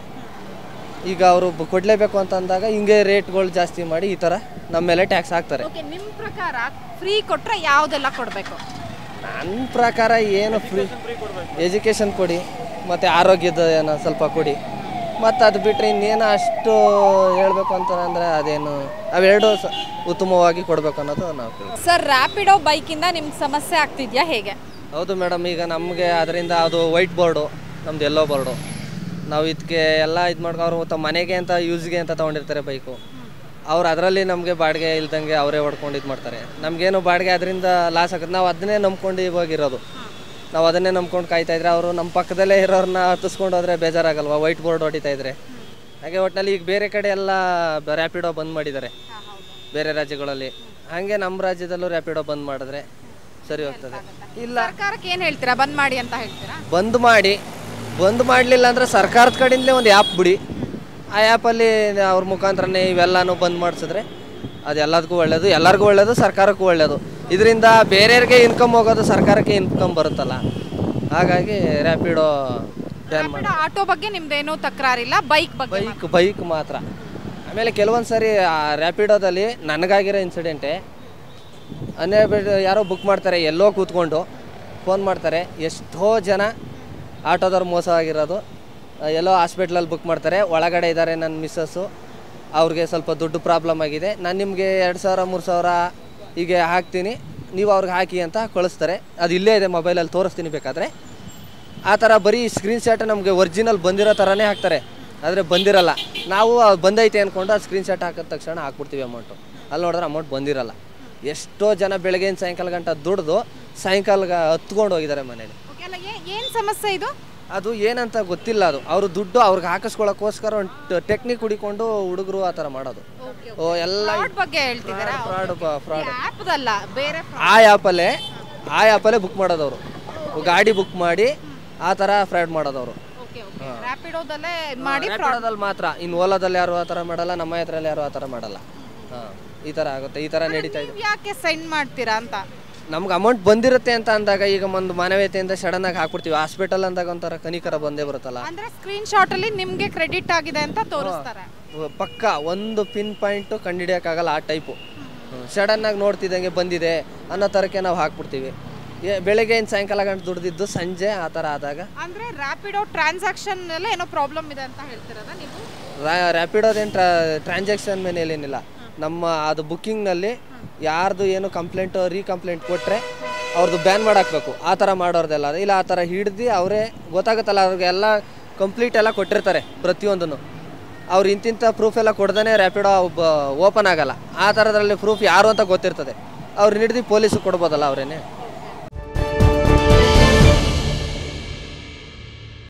ಈಗ ಅವರು ಕೊಡಲೇಬೇಕು ಅಂತ ಅಂದಾಗ ಹಿಂಗೆ ರೇಟ್ಗಳು ಜಾಸ್ತಿ ಮಾಡಿ ಈ ಥರ ನಮ್ಮ ಮೇಲೆ ಟ್ಯಾಕ್ಸ್ ಹಾಕ್ತಾರೆ ಓಕೆ ನಿಮ್ಮ ಪ್ರಕಾರ ಫ್ರೀ ಕೊಟ್ರೆ ಯಾವುದೆಲ್ಲ ಕೊಡಬೇಕು ನನ್ನ ಪ್ರಕಾರ ಏನು ಫ್ರೀ ಎಜುಕೇಷನ್ ಕೊಡಿ ಮತ್ತು ಆರೋಗ್ಯದ ಏನೋ ಸ್ವಲ್ಪ ಕೊಡಿ ಮತ್ತು ಅದು ಬಿಟ್ಟರೆ ಇನ್ನೇನು ಅಷ್ಟು ಹೇಳಬೇಕು ಅಂತ ಅಂದರೆ ಅದೇನು ಅವೆರಡು ಸ ಉತ್ತಮವಾಗಿ ಕೊಡಬೇಕು ಅನ್ನೋದು ನಾವು ಕೇಳ್ತೀವಿ. ಸರ್ ರ್ಯಾಪಿಡೋ ಬೈಕಿಂದ ನಿಮ್ಗೆ ಸಮಸ್ಯೆ ಆಗ್ತಿದ್ಯಾ ಹೇಗೆ ಹೌದು ಮೇಡಮ್ ಈಗ ನಮಗೆ ಅದರಿಂದ ಅದು ವೈಟ್ ಬೋರ್ಡು ನಮ್ದು ಎಲ್ಲೋ ಬೋರ್ಡು ನಾವು ಇದಕ್ಕೆ ಎಲ್ಲ ಇದು ಮಾಡ್ಕೊ ಅವ್ರು ತಮ್ಮ ಮನೆಗೆ ಅಂತ ಯೂಸ್ಗೆ ಅಂತ ತೊಗೊಂಡಿರ್ತಾರೆ ಬೈಕು ಅವ್ರು ಅದರಲ್ಲಿ ನಮಗೆ ಬಾಡಿಗೆ ಇಲ್ದಂಗೆ ಅವರೇ ಹೊಡ್ಕೊಂಡು ಇದು ಮಾಡ್ತಾರೆ ನಮಗೇನು ಬಾಡಿಗೆ ಅದರಿಂದ ಲಾಸ್ ಆಗುತ್ತೆ ನಾವು ಅದನ್ನೇ ನಂಬ್ಕೊಂಡು ಇವಾಗಿರೋದು ನಾವು ಅದನ್ನೇ ನಂಬ್ಕೊಂಡು ಕಾಯ್ತಾ ಇದ್ರೆ ಅವರು ನಮ್ಮ ಪಕ್ಕದಲ್ಲೇ ಇರೋರನ್ನ ಹತ್ತಿಸ್ಕೊಂಡು ಹೋದ್ರೆ ಬೇಜಾರಾಗಲ್ವಾ ವೈಟ್ ಬೋರ್ಡ್ ಹೊಡಿತಾ ಇದ್ರೆ ಹಾಗೆ ಒಟ್ಟಿನಲ್ಲಿ ಈಗ ಬೇರೆ ಕಡೆ ಎಲ್ಲ ರ್ಯಾಪಿಡೋ ಬಂದ್ ಮಾಡಿದ್ದಾರೆ ಬೇರೆ ರಾಜ್ಯಗಳಲ್ಲಿ ಹಾಗೆ ನಮ್ಮ ರಾಜ್ಯದಲ್ಲೂ ರ್ಯಾಪಿಡೋ ಬಂದ್ ಮಾಡಿದ್ರೆ ಸರಿ ಹೋಗ್ತದೆ ಇಲ್ಲ ಸರ್ಕಾರಕ್ಕೆ ಏನು ಹೇಳ್ತೀರಾ ಬಂದ್ ಮಾಡಿ ಅಂತ ಹೇಳ್ತೀರಾ ಬಂದ್ ಮಾಡಿ ಬಂದ್ ಮಾಡಲಿಲ್ಲ ಅಂದರೆ ಸರ್ಕಾರದ ಕಡೆಯಿಂದಲೇ ಒಂದು ಆ್ಯಪ್ ಬಿಡಿ ಆ ಆ್ಯಪಲ್ಲಿ ಅವ್ರ ಮುಖಾಂತರನೇ ಇವೆಲ್ಲನೂ ಬಂದ್ ಮಾಡಿಸಿದ್ರೆ ಅದು ಎಲ್ಲದಕ್ಕೂ ಒಳ್ಳೆಯದು ಎಲ್ಲರಿಗೂ ಒಳ್ಳೆಯದು ಸರ್ಕಾರಕ್ಕೂ ಒಳ್ಳೆಯದು ಇದರಿಂದ ಬೇರೆಯವ್ರಿಗೆ ಇನ್ಕಮ್ ಹೋಗೋದು ಸರ್ಕಾರಕ್ಕೆ ಇನ್ಕಮ್ ಬರುತ್ತಲ್ಲ ಹಾಗಾಗಿ ರ್ಯಾಪಿಡೋ ಬ್ಯಾನ್ ಮಾಡಿ ರ್ಯಾಪಿಡೋ ಆಟೋ ಬಗ್ಗೆ ನಿಮ್ದೇನೂ ತಕರಾರಿಲ್ಲ ಬೈಕ್ ಬಗ್ಗೆ ಬೈಕ್ ಬೈಕ್ ಮಾತ್ರ ಆಮೇಲೆ ಕೆಲವೊಂದು ಸರಿ ಆ ರ್ಯಾಪಿಡೋದಲ್ಲಿ ನನಗಾಗಿರೋ ಇನ್ಸಿಡೆಂಟೆ ಅನ್ಎಬಿಡ್ ಯಾರೋ ಬುಕ್ ಮಾಡ್ತಾರೆ ಎಲ್ಲೋ ಕೂತ್ಕೊಂಡು ಫೋನ್ ಮಾಡ್ತಾರೆ ಎಷ್ಟೋ ಜನ ಆಟೋದವ್ರು ಮೋಸ ಆಗಿರೋದು ಆ, ಎಲ್ಲೋ ಹಾಸ್ಪಿಟ್ಲಲ್ಲಿ ಬುಕ್ ಮಾಡ್ತಾರೆ ಒಳಗಡೆ ಇದ್ದಾರೆ ನನ್ನ ಮಿಸ್ಸಸ್ಸು ಅವ್ರಿಗೆ ಸ್ವಲ್ಪ ದುಡ್ಡು ಪ್ರಾಬ್ಲಮ್ ಆಗಿದೆ ನಾನು ನಿಮಗೆ ಎರಡು ಸಾವಿರ ಮೂರು ಸಾವಿರ ಹೀಗೆ ಹಾಕ್ತೀನಿ ನೀವು ಅವ್ರಿಗೆ ಹಾಕಿ ಅಂತ ಕಳಿಸ್ತಾರೆ ಅದು ಇಲ್ಲೇ ಇದೆ ಮೊಬೈಲಲ್ಲಿ ತೋರಿಸ್ತೀನಿ ಬೇಕಾದರೆ ಆ ಥರ ಬರೀ ಸ್ಕ್ರೀನ್ ಶಾಟ್ ನಮಗೆ ಒರಿಜಿನಲ್ ಬಂದಿರೋ ಥರನೇ ಹಾಕ್ತಾರೆ ಆದರೆ ಬಂದಿರಲ್ಲ ನಾವು ಅದು ಬಂದೈತೆ ಅಂದ್ಕೊಂಡು ಆ ಸ್ಕ್ರೀನ್ ಶಾಟ್ ಹಾಕಿದ ತಕ್ಷಣ ಹಾಕ್ಬಿಡ್ತೀವಿ ಅಮೌಂಟು ಅಲ್ಲಿ ನೋಡಿದ್ರೆ ಅಮೌಂಟ್ ಬಂದಿರಲ್ಲ ಎಷ್ಟೋ ಜನ ಬೆಳಗ್ಗೆಯಿಂದ ಸಾಯಂಕಾಲ ಗಂಟ ದುಡ್ದು ಸಾಯಂಕಾಲ ಹತ್ಕೊಂಡು ಹೋಗಿದ್ದಾರೆ ಮನೇಲಿ ಓಕೆ ಅಲ್ಲ ಏನು ಸಮಸ್ಯೆ ಇದು ಅದು ಏನಂತ ಗೊತ್ತಿಲ್ಲ ಅದು ಅವರು ದುಡ್ಡು ಅವ್ರಿಗೆ ಹಾಕಿಸ್ಕೊಳ್ಳೋಕ್ಕೋಸ್ಕರ ಒಂದು ಟೆಕ್ನಿಕ್ ಹುಡಿಕೊಂಡು ಹುಡುಗರು ಆ ಥರ ಮಾಡೋದು ಓ ಎಲ್ಲ ಫ್ರಾಡ್ ಬಗ್ಗೆ ಹೇಳ್ತಿದ್ದೀರಾ ಫ್ರಾಡ್ ಫ್ರಾಡ್ ಆ್ಯಪ್ದಲ್ಲ ಬೇರೆ ಆ ಆ್ಯಪಲ್ಲೇ ಆ ಆ್ಯಪಲ್ಲೇ ಬುಕ್ ಮಾಡೋದವರು ಗಾಡಿ ಬುಕ್ ಮಾಡಿ ಆ ಥರ ಫ್ರಾಡ್ ಮಾಡೋದವರು ಓಕೆ ಓಕೆ ರ್ಯಾಪಿಡೋದಲ್ಲೇ ಮಾಡಿ ರ್ಯಾಪಿಡೋದಲ್ಲಿ ಮಾತ್ರ ಇನ್ನು ಓಲಾದಲ್ಲಿ ಯಾರು ಆ ಥರ ಮಾಡಲ್ಲ ನಮ್ಮ ಹತ್ರಲ್ಲಿ ಯಾರು ಆ ಥರ ಮಾಡಲ್ಲ ಹಾಂ ಈ ಥರ ಆಗುತ್ತೆ ಈ ಥರ ನಡೀತಾ ಇದೆ ನೀವು ಯಾಕೆ ಸೆಂಡ್ ಮಾಡ್ತೀರಾ ಅಂತ ನಮ್ಗೆ ಅಮೌಂಟ್ ಬಂದಿರುತ್ತೆ ಅಂತ ಅಂದಾಗ ಈಗ ಒಂದು ಮಾನವೀಯತೆಯಿಂದ ಸಡನ್ ಆಗಿ ಹಾಕ್ಬಿಡ್ತೀವಿ ಹಾಸ್ಪಿಟಲ್ ಅಂದಾಗ ಒಂಥರ ಕನಿಕರ ಬಂದೇ ಬರುತ್ತಲ್ಲ ಅಂದ್ರೆ ಸ್ಕ್ರೀನ್ ಶಾಟ್ ಅಲ್ಲಿ ನಿಮ್ಗೆ ಕ್ರೆಡಿಟ್ ಆಗಿದೆ ಅಂತ ತೋರಿಸ್ತಾರೆ ಪಕ್ಕ ಒಂದು ಪಿನ್ ಪಾಯಿಂಟು ಕಂಡುಹಿಡಿಯೋಕ್ಕಾಗಲ್ಲ ಆ ಟೈಪು ಸಡನ್ನಾಗಿ ನೋಡ್ತಿದ್ದಂಗೆ ಬಂದಿದೆ ಅನ್ನೋ ಥರಕ್ಕೆ ನಾವು ಹಾಕ್ಬಿಡ್ತೀವಿ ಏ- ಬೆಳಗ್ಗೆಯಿಂದ ಸಾಯಂಕಾಲ ಗಂಟೆ ದುಡ್ದಿದ್ದು ಸಂಜೆ ಆ ಥರ ಆದಾಗ ಅಂದ್ರೆ ರ್ಯಾಪಿಡೋ ಟ್ರಾನ್ಸಾಕ್ಷನ್ ಎಲ್ಲ ಏನೋ ಪ್ರಾಬ್ಲಮ್ ಇದೆ ಅಂತ ಹೇಳ್ತಿರೋದ ನೀವು ರ್ಯಾಪಿಡೋದೇನು ಟ್ರಾ ಟ್ರಾನ್ಸಾಕ್ಷನ್ ಮೇಲೆ ಏನಿಲ್ಲ ನಮ್ಮ ಅದು ಬುಕ್ಕಿಂಗ್ನಲ್ಲಿ ಯಾರ್ದು ಏನು ಕಂಪ್ಲೇಂಟು ರೀ ಕಂಪ್ಲೇಂಟ್ ಕೊಟ್ಟರೆ ಅವ್ರದ್ದು ಬ್ಯಾನ್ ಮಾಡಾಕ್ಬೇಕು ಆ ಥರ ಮಾಡೋರ್ದೆಲ್ಲ ಇಲ್ಲ ಆ ಥರ ಹಿಡ್ದು ಅವರೇ ಗೊತ್ತಾಗುತ್ತಲ್ಲ ಅವ್ರಿಗೆಲ್ಲ ಕಂಪ್ಲೀಟ್ ಎಲ್ಲ ಕೊಟ್ಟಿರ್ತಾರೆ ಪ್ರತಿಯೊಂದನ್ನು ಅವ್ರು ಇಂತಿಂಥ ಪ್ರೂಫ್ ಎಲ್ಲ ಕೊಡ್ದೇ ರ್ಯಾಪಿಡೋ ಓಪನ್ ಆಗಲ್ಲ ಆ ಥರದ್ರಲ್ಲಿ ಪ್ರೂಫ್ ಯಾರು ಅಂತ ಗೊತ್ತಿರ್ತದೆ ಅವ್ರು ಹಿಡ್ದು ಪೊಲೀಸಿಗೆ ಕೊಡ್ಬೋದಲ್ಲ ಅವರೇನೆ